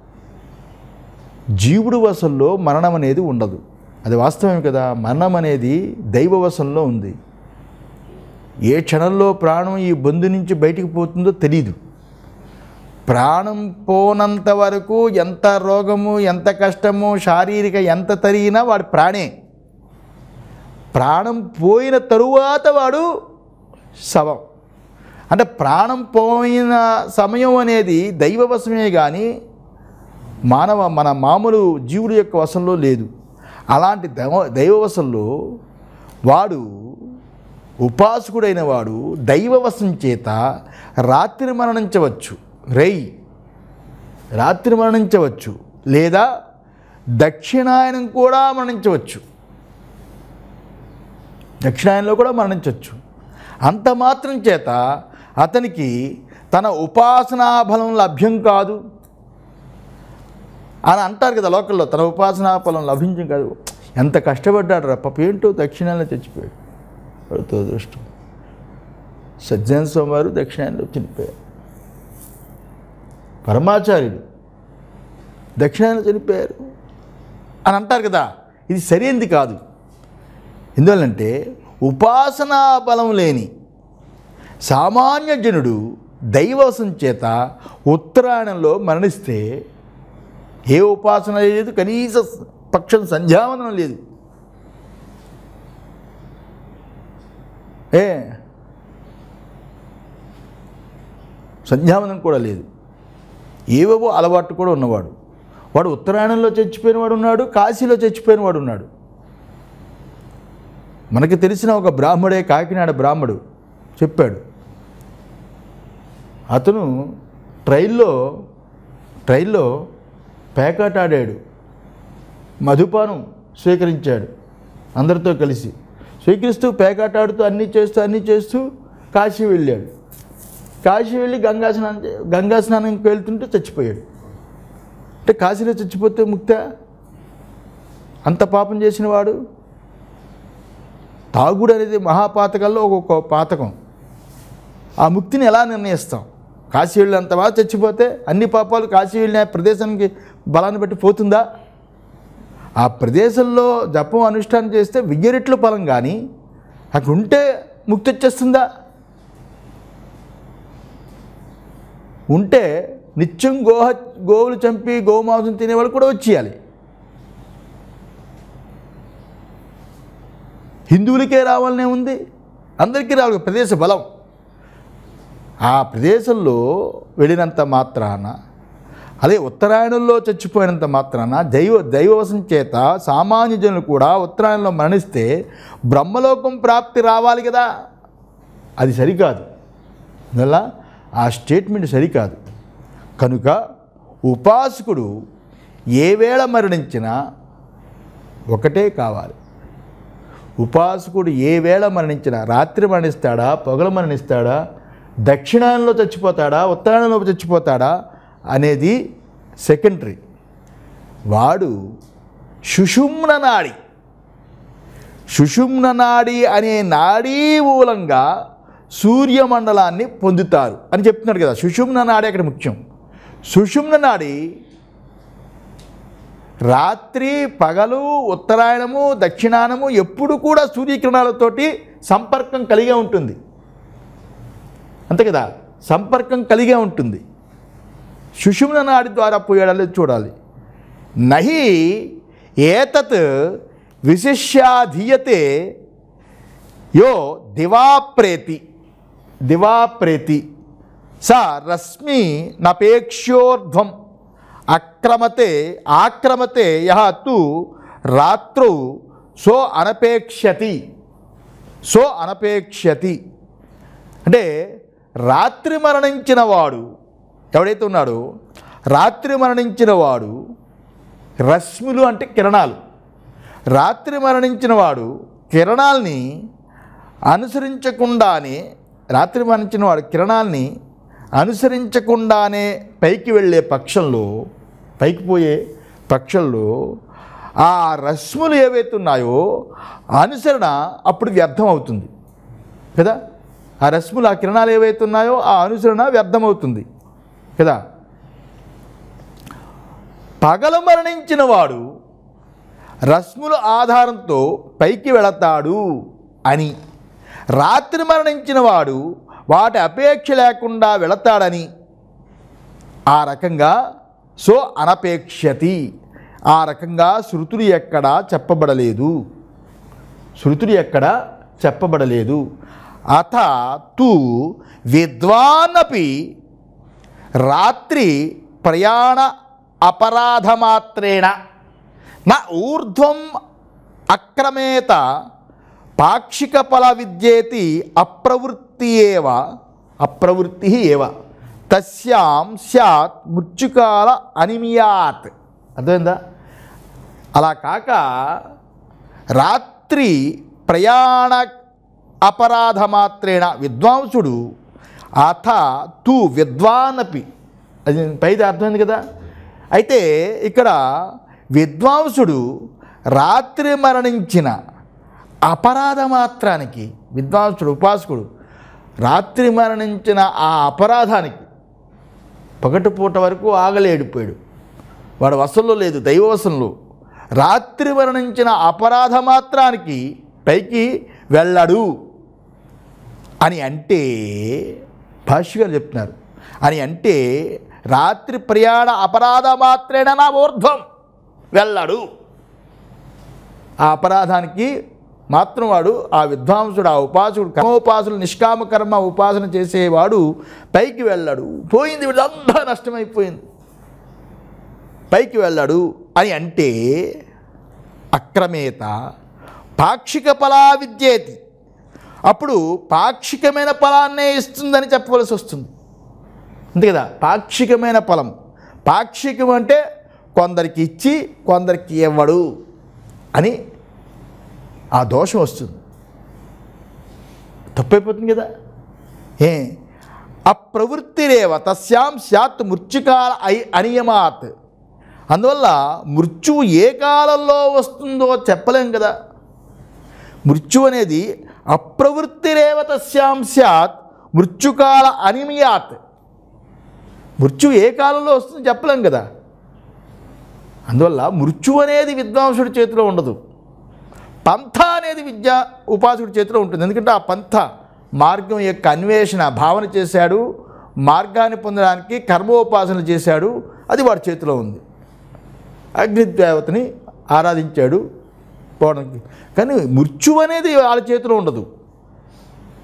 జీవుడు వశంలో మరణం అనేది ఉండదు అది వాస్తవమే కదా మరణం అనేది దైవ వశంలో ఉంది ఏ క్షణంలో ప్రాణం ఈ బొందు నుంచి బయటికి పోతుందో తెలీదు ప్రాణం పోనంత వరకు ఎంత రోగము ఎంత కష్టము శారీరక ఎంత తరిగినా వాడు ప్రాణే ప్రాణం పోయిన తరువాత వాడు శవం అంటే ప్రాణం పోయిన సమయం అనేది దైవ వశమే కానీ మానవ మన మామూలు జీవుడి యొక్క వశంలో లేదు అలాంటి దైవ దైవ వశంలో వాడు ఉపాసకుడైన వాడు దైవవశం చేత రాత్రి మరణించవచ్చు రేయి రాత్రి మరణించవచ్చు లేదా దక్షిణాయనం కూడా మరణించవచ్చు దక్షిణాయనంలో కూడా మరణించవచ్చు అంత మాత్రం చేత అతనికి తన ఉపాసనా బలం లభ్యం కాదు అని అంటారు కదా లోకల్లో తన ఉపాసనా ఫలం లభించం కాదు ఎంత కష్టపడ్డాడు రా పాప ఏంటో దక్షిణాయనంలో చచ్చిపోయాడు వాడితో అదృష్టం సజ్జన స్వామివారు దక్షిణాయనంలో చనిపోయారు పరమాచార్యులు దక్షిణాయన చనిపోయారు అని అంటారు కదా ఇది సరైనది కాదు ఎందువల్లంటే ఉపాసనా బలం లేని సామాన్య జనుడు దైవవశం చేత ఉత్తరాయణంలో మరణిస్తే ఏ ఉపాసన లేదు కనీస పక్షం సంధ్యావందనం లేదు ఏ సంధ్యావందనం కూడా లేదు ఏవేవో అలవాటు కూడా ఉన్నవాడు వాడు ఉత్తరాయణంలో చచ్చిపోయిన వాడు ఉన్నాడు కాశీలో చచ్చిపోయిన వాడు ఉన్నాడు మనకి తెలిసిన ఒక బ్రాహ్మడే కాకినాడ బ్రాహ్మడు చెప్పాడు అతను ట్రైల్లో ట్రైల్లో పేకాట ఆడాడు మధుపానం స్వీకరించాడు అందరితో కలిసి స్వీకరిస్తూ పేకాట ఆడుతూ అన్నీ చేస్తూ అన్నీ చేస్తూ కాశీ వెళ్ళాడు కాశీ వెళ్ళి గంగా స్నానం చే- గంగా స్నానంకి వెళ్తుంటే చచ్చిపోయాడు అంటే కాశీలో చచ్చిపోతే ముక్త అంత పాపం చేసిన వాడు తాగుడు అనేది మహాపాతకాల్లో ఒక్కొక్క పాతకం ఆ ముక్తిని ఎలా నిర్ణయిస్తాం కాశీ వెళ్ళినంత బాగా చచ్చిపోతే అన్ని పాపాలు కాశీ వెళ్ళిన ప్రదేశానికి బలాన్ని బట్టి పోతుందా ఆ ప్రదేశంలో జపం అనుష్ఠానం చేస్తే వెయ్యి రెట్లు ఫలం కానీ అక్కడ ఉంటే ముక్తి వచ్చేస్తుందా ఉంటే నిత్యం గోహ గోవులు చంపి గోమాంసం తినేవాళ్ళు కూడా వచ్చేయాలి హిందువులకే రావాలనే ఉంది అందరికీ రావాలి ఒక ప్రదేశ బలం ఆ ప్రదేశంలో వెళ్ళినంత మాత్రాన అదే ఉత్తరాయణంలో చచ్చిపోయినంత మాత్రాన దైవ దైవవశం చేత సామాన్య జనులు కూడా ఉత్తరాయణంలో మరణిస్తే బ్రహ్మలోకం ప్రాప్తి రావాలి కదా అది సరికాదు అందువల్ల ఆ స్టేట్మెంట్ సరికాదు కనుక ఉపాసకుడు ఏ వేళ మరణించినా ఒకటే కావాలి ఉపాసకుడు ఏ వేళ మరణించినా రాత్రి మరణిస్తాడా పొగలు మరణిస్తాడా దక్షిణాయనంలో చచ్చిపోతాడా ఉత్తరాయణంలో చచ్చిపోతాడా అనేది సెకండరీ వాడు సుషుమ్న నాడి సుషుమ్న నాడి అనే నాడీ మూలంగా సూర్యమండలాన్ని పొందుతారు అని చెప్తున్నాడు కదా సుషుమ్న నాడి అక్కడ ముఖ్యం సుషుమ్న నాడి రాత్రి పగలు ఉత్తరాయణము దక్షిణాయనము ఎప్పుడు కూడా సూర్యకిరణాలతోటి సంపర్కం కలిగే ఉంటుంది అంతే కదా సంపర్కం కలిగే ఉంటుంది సుషుమ్న నాడి ద్వారా పోయాడో చూడాలి నహి ఏతత్ విశిష్యాధీయతే యో దివాప్రేతి దివాప్రేతి స రశ్మి నపేక్ష్యోర్ధ్వం అక్రమతే ఆక్రమతే యహ తు రాత్రౌ సో అనపేక్షతి సో అనపేక్షతి అంటే రాత్రి మరణించిన వాడు ఎవడైతే ఉన్నాడో రాత్రి మరణించిన వాడు రశ్మిలు అంటే కిరణాలు రాత్రి మరణించిన వాడు కిరణాల్ని అనుసరించకుండానే రాత్రి మరణించిన వాడు కిరణాల్ని అనుసరించకుండానే పైకి వెళ్ళే పక్షంలో పైకి పోయే పక్షంలో ఆ రశ్ములు ఏవైతే ఉన్నాయో అనుసరణ అప్పుడు వ్యర్థం అవుతుంది కదా ఆ రశ్ములు ఆ కిరణాలు ఏవైతే ఉన్నాయో ఆ అనుసరణ వ్యర్థమవుతుంది కదా పగలు మరణించిన వాడు రశ్ముల ఆధారంతో పైకి వెళతాడు అని రాత్రి మరణించిన వాడు వాటి అపేక్ష లేకుండా వెళతాడని ఆ రకంగా సో అనపేక్షతి ఆ రకంగా శృతులు ఎక్కడా చెప్పబడలేదు శృతులు ఎక్కడా చెప్పబడలేదు అథ తు విద్వానపి రాత్రి ప్రయాణ అపరాధమాత్రేణ న ఊర్ధ్వం అక్రమేత పాక్షిక ఫల విద్యేతి అప్రవృత్తి ఏవ అప్రవృత్తి ఏవ తస్యాం స్యాత్ మృత్యుకాల అనిమియాత్ అర్థమైందా అలా కాక రాత్రి ప్రయాణ అపరాధమాత్రేణ విద్వాంసుడు అథ తు విద్వానపి అది పైది అర్థమైంది కదా అయితే ఇక్కడ విద్వాంసుడు రాత్రి మరణించిన అపరాధ మాత్రానికి విద్వాంసుడు ఉపాసకుడు రాత్రి మరణించిన ఆ అపరాధానికి పగటిపూట వరకు ఆగలేడిపోయాడు వాడు వశంలో లేదు దైవవశంలో రాత్రి మరణించిన అపరాధ మాత్రానికి పైకి వెళ్ళడు అని అంటే భాష్యగారు చెప్తున్నారు అని అంటే రాత్రి ప్రయాణ అపరాధ మాత్రేణ నా ఊర్ధ్వం వెళ్ళడు ఆ అపరాధానికి మాత్రం వాడు ఆ విద్వాంసుడు ఆ ఉపాసకుడు కర్మోపాసులు నిష్కామ కర్మ ఉపాసన చేసేవాడు పైకి వెళ్ళాడు పోయింది వీళ్ళంతా నష్టమైపోయింది పైకి వెళ్ళాడు అని అంటే అక్రమేత పాక్షిక ఫలా విద్యేతి అప్పుడు పాక్షికమైన ఫలాన్నే ఇస్తుందని చెప్పవలసి వస్తుంది అంతే కదా పాక్షికమైన ఫలం పాక్షికం అంటే కొందరికి ఇచ్చి కొందరికి ఇవ్వడు అని ఆ దోషం వస్తుంది తప్పైపోతుంది కదా ఏ అప్రవృత్తిరేవ తస్యాం స్యాత్ మృత్యుకాల ఐ అనియమాత్ అందువల్ల మృత్యువు ఏ కాలంలో వస్తుందో చెప్పలేం కదా మృత్యు అనేది అప్రవృత్తిరేవ తస్యాం స్యాత్ మృత్యుకాల అనిమియాత్ మృత్యు ఏ కాలంలో వస్తుందో చెప్పలేం కదా అందువల్ల మృత్యు అనేది విద్వాంసుడి చేతిలో ఉండదు పంథ అనేది విద్య ఉపాసకుడి చేతిలో ఉంటుంది ఎందుకంటే ఆ పంథ మార్గం యొక్క అన్వేషణ భావన చేశాడు మార్గాన్ని పొందడానికి కర్మోపాసన చేశాడు అది వాడి చేతిలో ఉంది అగ్నిదేవతని ఆరాధించాడు పోవడానికి కానీ మృత్యు అనేది వాళ్ళ చేతిలో ఉండదు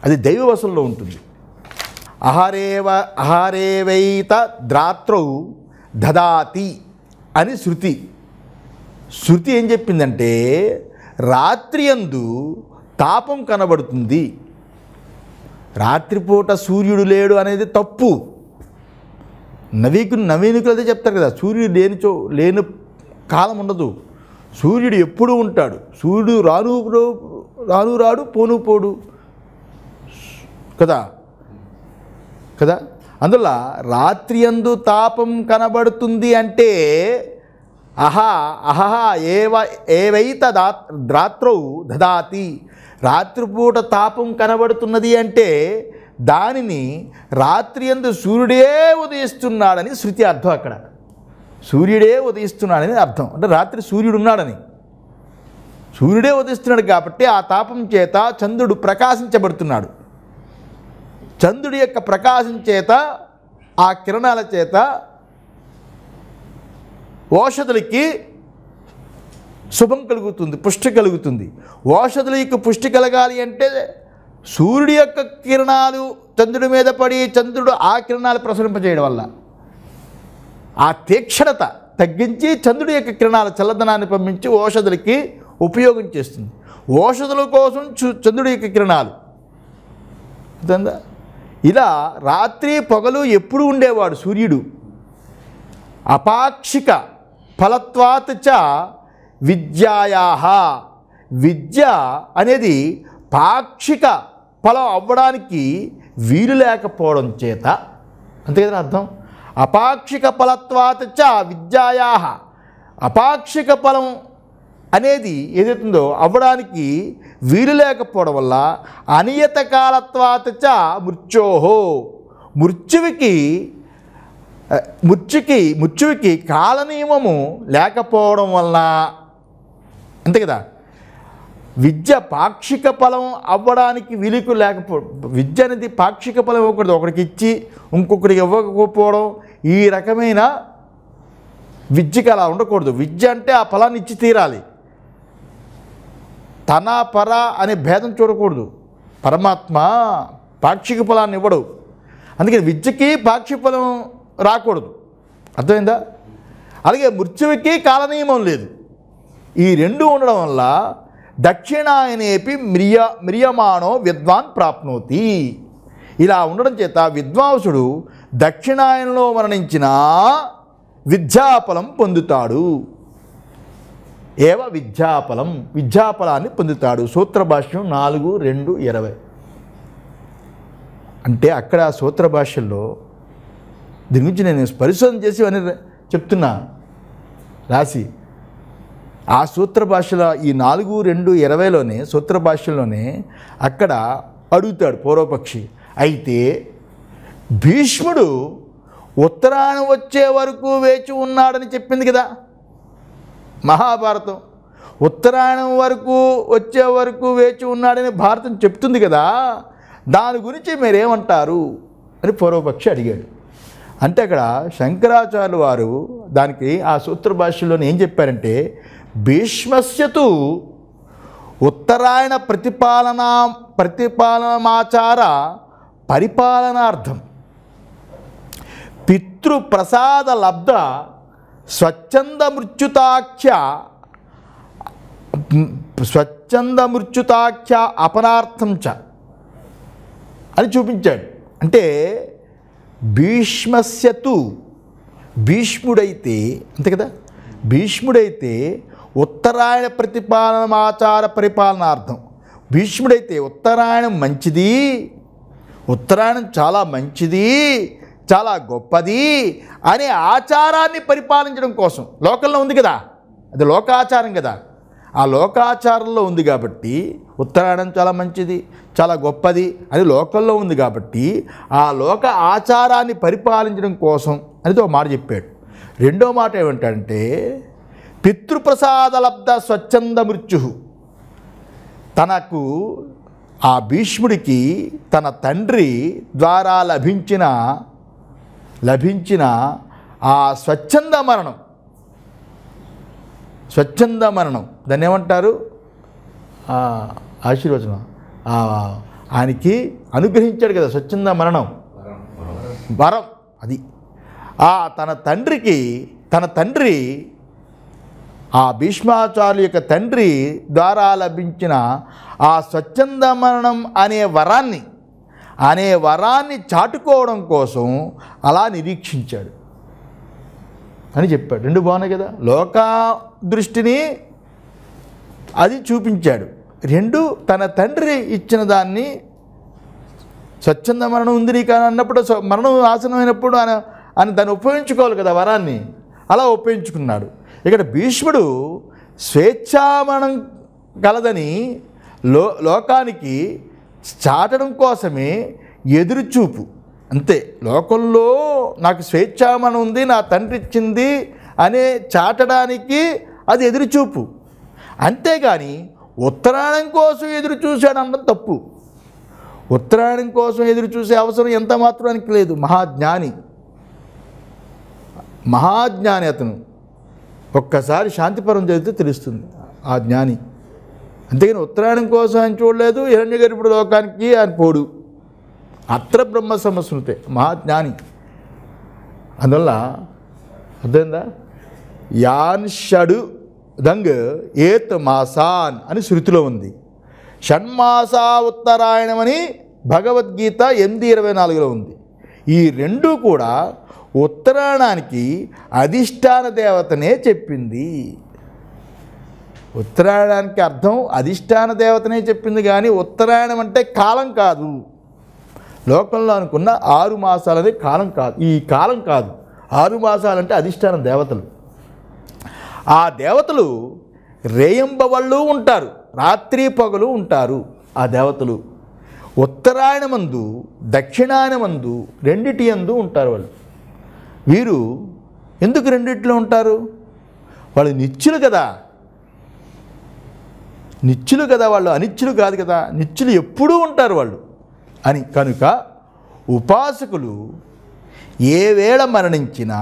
అది దైవవశంలో ఉంటుంది అహరేవ అహరేవైత ద్రాత్రౌ దదాతి అని శృతి శృతి ఏం చెప్పిందంటే రాత్రి అందు తాపం కనబడుతుంది రాత్రిపూట సూర్యుడు లేడు అనేది తప్పు నవీకు నవీనికులు అదే చెప్తారు కదా సూర్యుడు లేనిచో లేని కాలం ఉండదు సూర్యుడు ఎప్పుడూ ఉంటాడు సూర్యుడు రాను రో- రాను రాడు పోను పోడు కదా కదా అందువల్ల రాత్రి అందు తాపం కనబడుతుంది అంటే అహా అహహ ఏవ ఏవైత దా రాత్రౌ దదాతి రాత్రిపూట తాపం కనబడుతున్నది అంటే దానిని రాత్రి అందు సూర్యుడే ఉదయిస్తున్నాడని శృతి అర్థం అక్కడ సూర్యుడే ఉదయిస్తున్నాడని అర్థం అంటే రాత్రి సూర్యుడు ఉన్నాడని సూర్యుడే ఉదయిస్తున్నాడు కాబట్టి ఆ తాపం చేత చంద్రుడు ప్రకాశించబడుతున్నాడు చంద్రుడి యొక్క ప్రకాశం చేత ఆ కిరణాల చేత ఓషధులకి శుభం కలుగుతుంది పుష్టి కలుగుతుంది ఓషధులకి పుష్టి కలగాలి అంటే సూర్యుడి యొక్క కిరణాలు చంద్రుడి మీద పడి చంద్రుడు ఆ కిరణాలు ప్రసరింపజేయడం వల్ల ఆ తీక్షణత తగ్గించి చంద్రుడి యొక్క కిరణాల చల్లదనాన్ని పంపించి ఓషధులకి ఉపయోగం చేస్తుంది ఓషధుల కోసం చు- చంద్రుడి యొక్క కిరణాలు అర్థందా ఇలా రాత్రి పగలు ఎప్పుడు ఉండేవాడు సూర్యుడు అపాక్షిక ఫలత్వాత్ చ విద్యాయా విద్య అనేది పాక్షిక ఫలం అవ్వడానికి వీలు లేకపోవడం చేత అంతే కదా అర్థం అపాక్షిక ఫలత్వాత్ చ విద్యాయా అపాక్షిక ఫలం అనేది ఏదైతుందో అవ్వడానికి వీలు లేకపోవడం వల్ల అనియత కాలత్వాత చ మృత్యోహో మృత్యువికి ఆ, మృత్యుకి మృత్యువికి కాలనియమము లేకపోవడం వలన అంతే కదా విద్య పాక్షిక ఫలం అవ్వడానికి వీలుకు లేకపో విద్య అనేది పాక్షిక ఫలం ఇవ్వకూడదు ఒకరికి ఇచ్చి ఇంకొకరికి ఇవ్వకపోవడం ఈ రకమైన విద్యకి అలా ఉండకూడదు విద్య అంటే ఆ ఫలాన్ని ఇచ్చి తీరాలి తన పర అనే భేదం చూడకూడదు పరమాత్మ పాక్షిక ఫలాన్ని ఇవ్వడు అందుకని విద్యకి పాక్షిక ఫలం రాకూడదు అర్థమైందా అలాగే మృత్యువుకి కాలనియమం లేదు ఈ రెండు ఉండడం వల్ల దక్షిణాయనేపి మ్రియ మ్రియమాణో విద్వాన్ ప్రాప్నోతి ఇలా ఉండడం చేత విద్వాంసుడు దక్షిణాయనంలో మరణించిన విద్యాఫలం పొందుతాడు ఏవ విద్యాఫలం విద్యాఫలాన్ని పొందుతాడు సూత్రభాష్యం నాలుగు రెండు ఇరవై అంటే అక్కడ ఆ సూత్ర భాష్యంలో దీని గురించి నేను పరిశోధన చేసి అని చెప్తున్నా రాసి ఆ సూత్ర భాషలో ఈ నాలుగు రెండు ఇరవైలోనే సూత్ర భాషలోనే అక్కడ అడుగుతాడు పూర్వపక్షి అయితే భీష్ముడు ఉత్తరాయణం వచ్చే వరకు వేచి ఉన్నాడని చెప్పింది కదా మహాభారతం ఉత్తరాయణం వరకు వచ్చే వరకు వేచి ఉన్నాడని భారతం చెప్తుంది కదా దాని గురించి మీరేమంటారు అని పూర్వపక్షి అడిగాడు అంటే అక్కడ శంకరాచార్యులు వారు దానికి ఆ సూత్ర భాషలోనే ఏం చెప్పారంటే భీష్మస్యతు ఉత్తరాయణ ప్రతిపాలన ప్రతిపాలనమాచార పరిపాలనార్థం పితృప్రసాద లబ్ధ స్వచ్ఛంద మృత్యుతాఖ్య స్వచ్ఛంద మృత్యుతాఖ్య అపరార్థం చ అని చూపించాడు అంటే భీష్మస్యతు భీష్ముడైతే అంతే కదా భీష్ముడైతే ఉత్తరాయణ ప్రతిపాలనమాచార పరిపాలనార్థం భీష్ముడైతే ఉత్తరాయణం మంచిది ఉత్తరాయణం చాలా మంచిది చాలా గొప్పది అనే ఆచారాన్ని పరిపాలించడం కోసం లోకల్లో ఉంది కదా అది లోకాచారం కదా ఆ లోకాచారంలో ఉంది కాబట్టి ఉత్తరాయణం చాలా మంచిది చాలా గొప్పది అది లోకల్లో ఉంది కాబట్టి ఆ లోక ఆచారాన్ని పరిపాలించడం కోసం అనేది ఒక మాట చెప్పాడు రెండో మాట ఏమంటాడంటే పితృప్రసాదలబ్ధ స్వచ్ఛంద మృత్యు తనకు ఆ భీష్ముడికి తన తండ్రి ద్వారా లభించిన లభించిన ఆ స్వచ్ఛంద మరణం స్వచ్ఛంద మరణం దాన్ని ఏమంటారు ఆ, ఆశీర్వచనం ఆ, ఆయనకి అనుగ్రహించాడు కదా స్వచ్ఛంద మరణం వరం అది ఆ తన తండ్రికి తన తండ్రి ఆ భీష్మాచార్యుల యొక్క తండ్రి ద్వారా లభించిన ఆ స్వచ్ఛంద మరణం అనే వరాన్ని అనే వరాన్ని చాటుకోవడం కోసం అలా నిరీక్షించాడు అని చెప్పాడు రెండు బాగున్నాయి కదా లోక దృష్టిని అది చూపించాడు రెండు తన తండ్రి ఇచ్చిన దాన్ని స్వచ్ఛంద మరణం ఉంది నీకు అని అన్నప్పుడు స్వ- మరణం ఆసనమైనప్పుడు ఆయన ఆయన దాన్ని ఉపయోగించుకోవాలి కదా వరాన్ని అలా ఉపయోగించుకున్నాడు ఇక్కడ భీష్ముడు స్వేచ్ఛామరణం కలదని లో లోకానికి చాటడం కోసమే ఎదురుచూపు అంతే లోకంలో నాకు స్వేచ్ఛామరణం ఉంది నా తండ్రి ఇచ్చింది అనే చాటడానికి అది ఎదురుచూపు అంతేగాని ఉత్తరాయణం కోసం ఎదురు చూశాడు అన్నది తప్పు ఉత్తరాయణం కోసం ఎదురు చూసే అవసరం ఎంత మాత్రానికి లేదు మహాజ్ఞాని మహాజ్ఞాని అతను ఒక్కసారి శాంతిపరం చదివితే తెలుస్తుంది ఆ జ్ఞాని అంతేగాని ఉత్తరాయణం కోసం ఆయన చూడలేదు హిరణ్య గర్భుడు లోకానికి ఆయన పోడు అత్ర బ్రహ్మ సమస్మృతే మహాజ్ఞాని అందువల్ల అర్థమైందా యాన్ షడు దంగ్ ఏత్ మాసాన్ అని శృతిలో ఉంది షణ్మాసా ఉత్తరాయణమని భగవద్గీత ఎనిమిది ఇరవై నాలుగులో ఉంది ఈ రెండు కూడా ఉత్తరాయణానికి అధిష్టాన దేవతనే చెప్పింది ఉత్తరాయణానికి అర్థం అధిష్టాన దేవతనే చెప్పింది కానీ ఉత్తరాయణం అంటే కాలం కాదు లోకంలో అనుకున్న ఆరు మాసాలది కాలం కాదు ఈ కాలం కాదు ఆరు మాసాలంటే అధిష్టాన దేవతలు ఆ దేవతలు రేయంబవళ్ళు ఉంటారు రాత్రి పగలు ఉంటారు ఆ దేవతలు ఉత్తరాయణమందు దక్షిణాయనమందు రెండిటి యందు ఉంటారు వాళ్ళు వీరు ఎందుకు రెండిట్లో ఉంటారు వాళ్ళు నిత్యులు కదా నిత్యులు కదా వాళ్ళు అనిత్యులు కాదు కదా నిత్యులు ఎప్పుడూ ఉంటారు వాళ్ళు అని కనుక ఉపాసకులు ఏ వేళ మరణించినా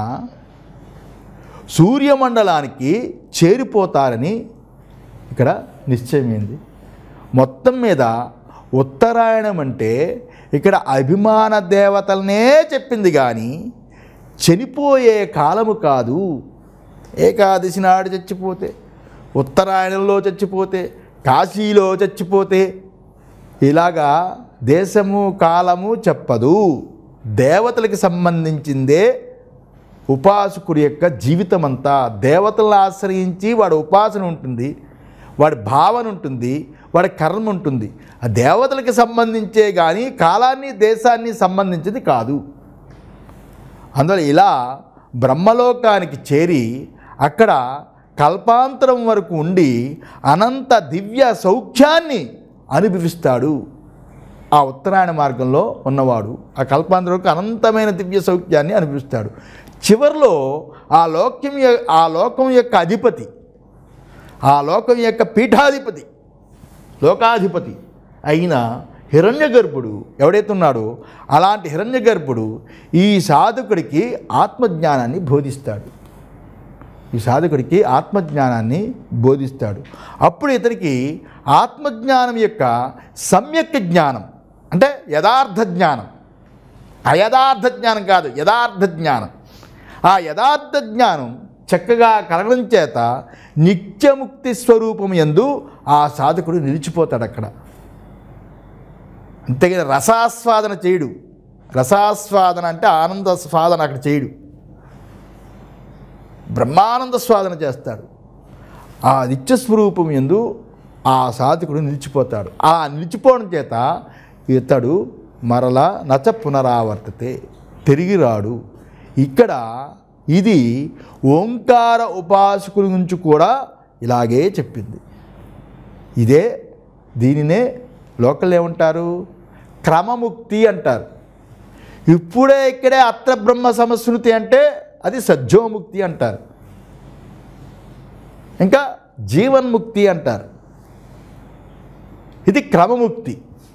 సూర్యమండలానికి చేరిపోతారని ఇక్కడ నిశ్చయమైంది మొత్తం మీద ఉత్తరాయణం అంటే ఇక్కడ అభిమాన దేవతలనే చెప్పింది కానీ చనిపోయే కాలము కాదు ఏకాదశి నాడు చచ్చిపోతే ఉత్తరాయణంలో చచ్చిపోతే కాశీలో చచ్చిపోతే ఇలాగా దేశము కాలము చెప్పదు దేవతలకు సంబంధించిందే ఉపాసకుడి యొక్క జీవితం అంతా దేవతలను ఆశ్రయించి వాడి ఉపాసన ఉంటుంది వాడి భావన ఉంటుంది వాడి కర్మ ఉంటుంది ఆ దేవతలకు సంబంధించే కానీ కాలాన్ని దేశాన్ని సంబంధించింది కాదు అందువల్ల ఇలా బ్రహ్మలోకానికి చేరి అక్కడ కల్పాంతరం వరకు ఉండి అనంత దివ్య సౌఖ్యాన్ని అనుభవిస్తాడు ఆ ఉత్తరాయణ మార్గంలో ఉన్నవాడు ఆ కల్పాంతరం వరకు అనంతమైన దివ్య సౌఖ్యాన్ని అనుభవిస్తాడు చివరిలో ఆ లోక్యం యొ- ఆ లోకం యొక్క అధిపతి ఆ లోకం యొక్క పీఠాధిపతి లోకాధిపతి అయిన హిరణ్య గర్భుడు ఎవడైతే ఉన్నాడో అలాంటి హిరణ్య గర్భుడు ఈ సాధకుడికి ఆత్మజ్ఞానాన్ని బోధిస్తాడు ఈ సాధకుడికి ఆత్మజ్ఞానాన్ని బోధిస్తాడు అప్పుడు ఇతనికి ఆత్మజ్ఞానం యొక్క సమ్యక్ జ్ఞానం అంటే యథార్థ జ్ఞానం అయథార్థ జ్ఞానం కాదు యథార్థ జ్ఞానం ఆ యథార్థ జ్ఞానం చక్కగా కలగడం చేత నిత్యముక్తి స్వరూపం ఎందు ఆ సాధకుడు నిలిచిపోతాడు అక్కడ అంతేగాని రసాస్వాదన చేయడు రసాస్వాదన అంటే ఆనంద స్వాదన అక్కడ చేయడు బ్రహ్మానంద స్వాదన చేస్తాడు ఆ నిత్యస్వరూపం ఎందు ఆ సాధకుడు నిలిచిపోతాడు ఆ నిలిచిపోవడం చేత ఇతడు మరల నచ పునరావర్తతే తిరిగి రాడు ఇక్కడ ఇది ఓంకార ఉపాసకుల నుంచి కూడా ఇలాగే చెప్పింది ఇదే దీనినే లోకల్ ఏమంటారు క్రమముక్తి అంటారు ఇప్పుడే ఇక్కడే అత్ర బ్రహ్మ సమశ్రుతి అంటే అది సజ్జోముక్తి అంటారు ఇంకా జీవన్ముక్తి అంటారు ఇది క్రమముక్తి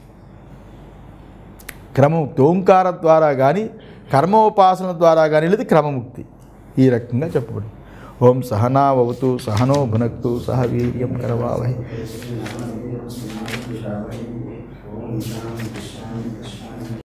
క్రమముక్తి ఓంకార ద్వారా కానీ కర్మోపాసన ద్వారా కానీ ఇది క్రమముక్తి ఈ రకంగా చెప్పబడి ఓం సహనావతు సహనో భునక్తు సహ వీర్యం కరవావహి ఓం శాంతి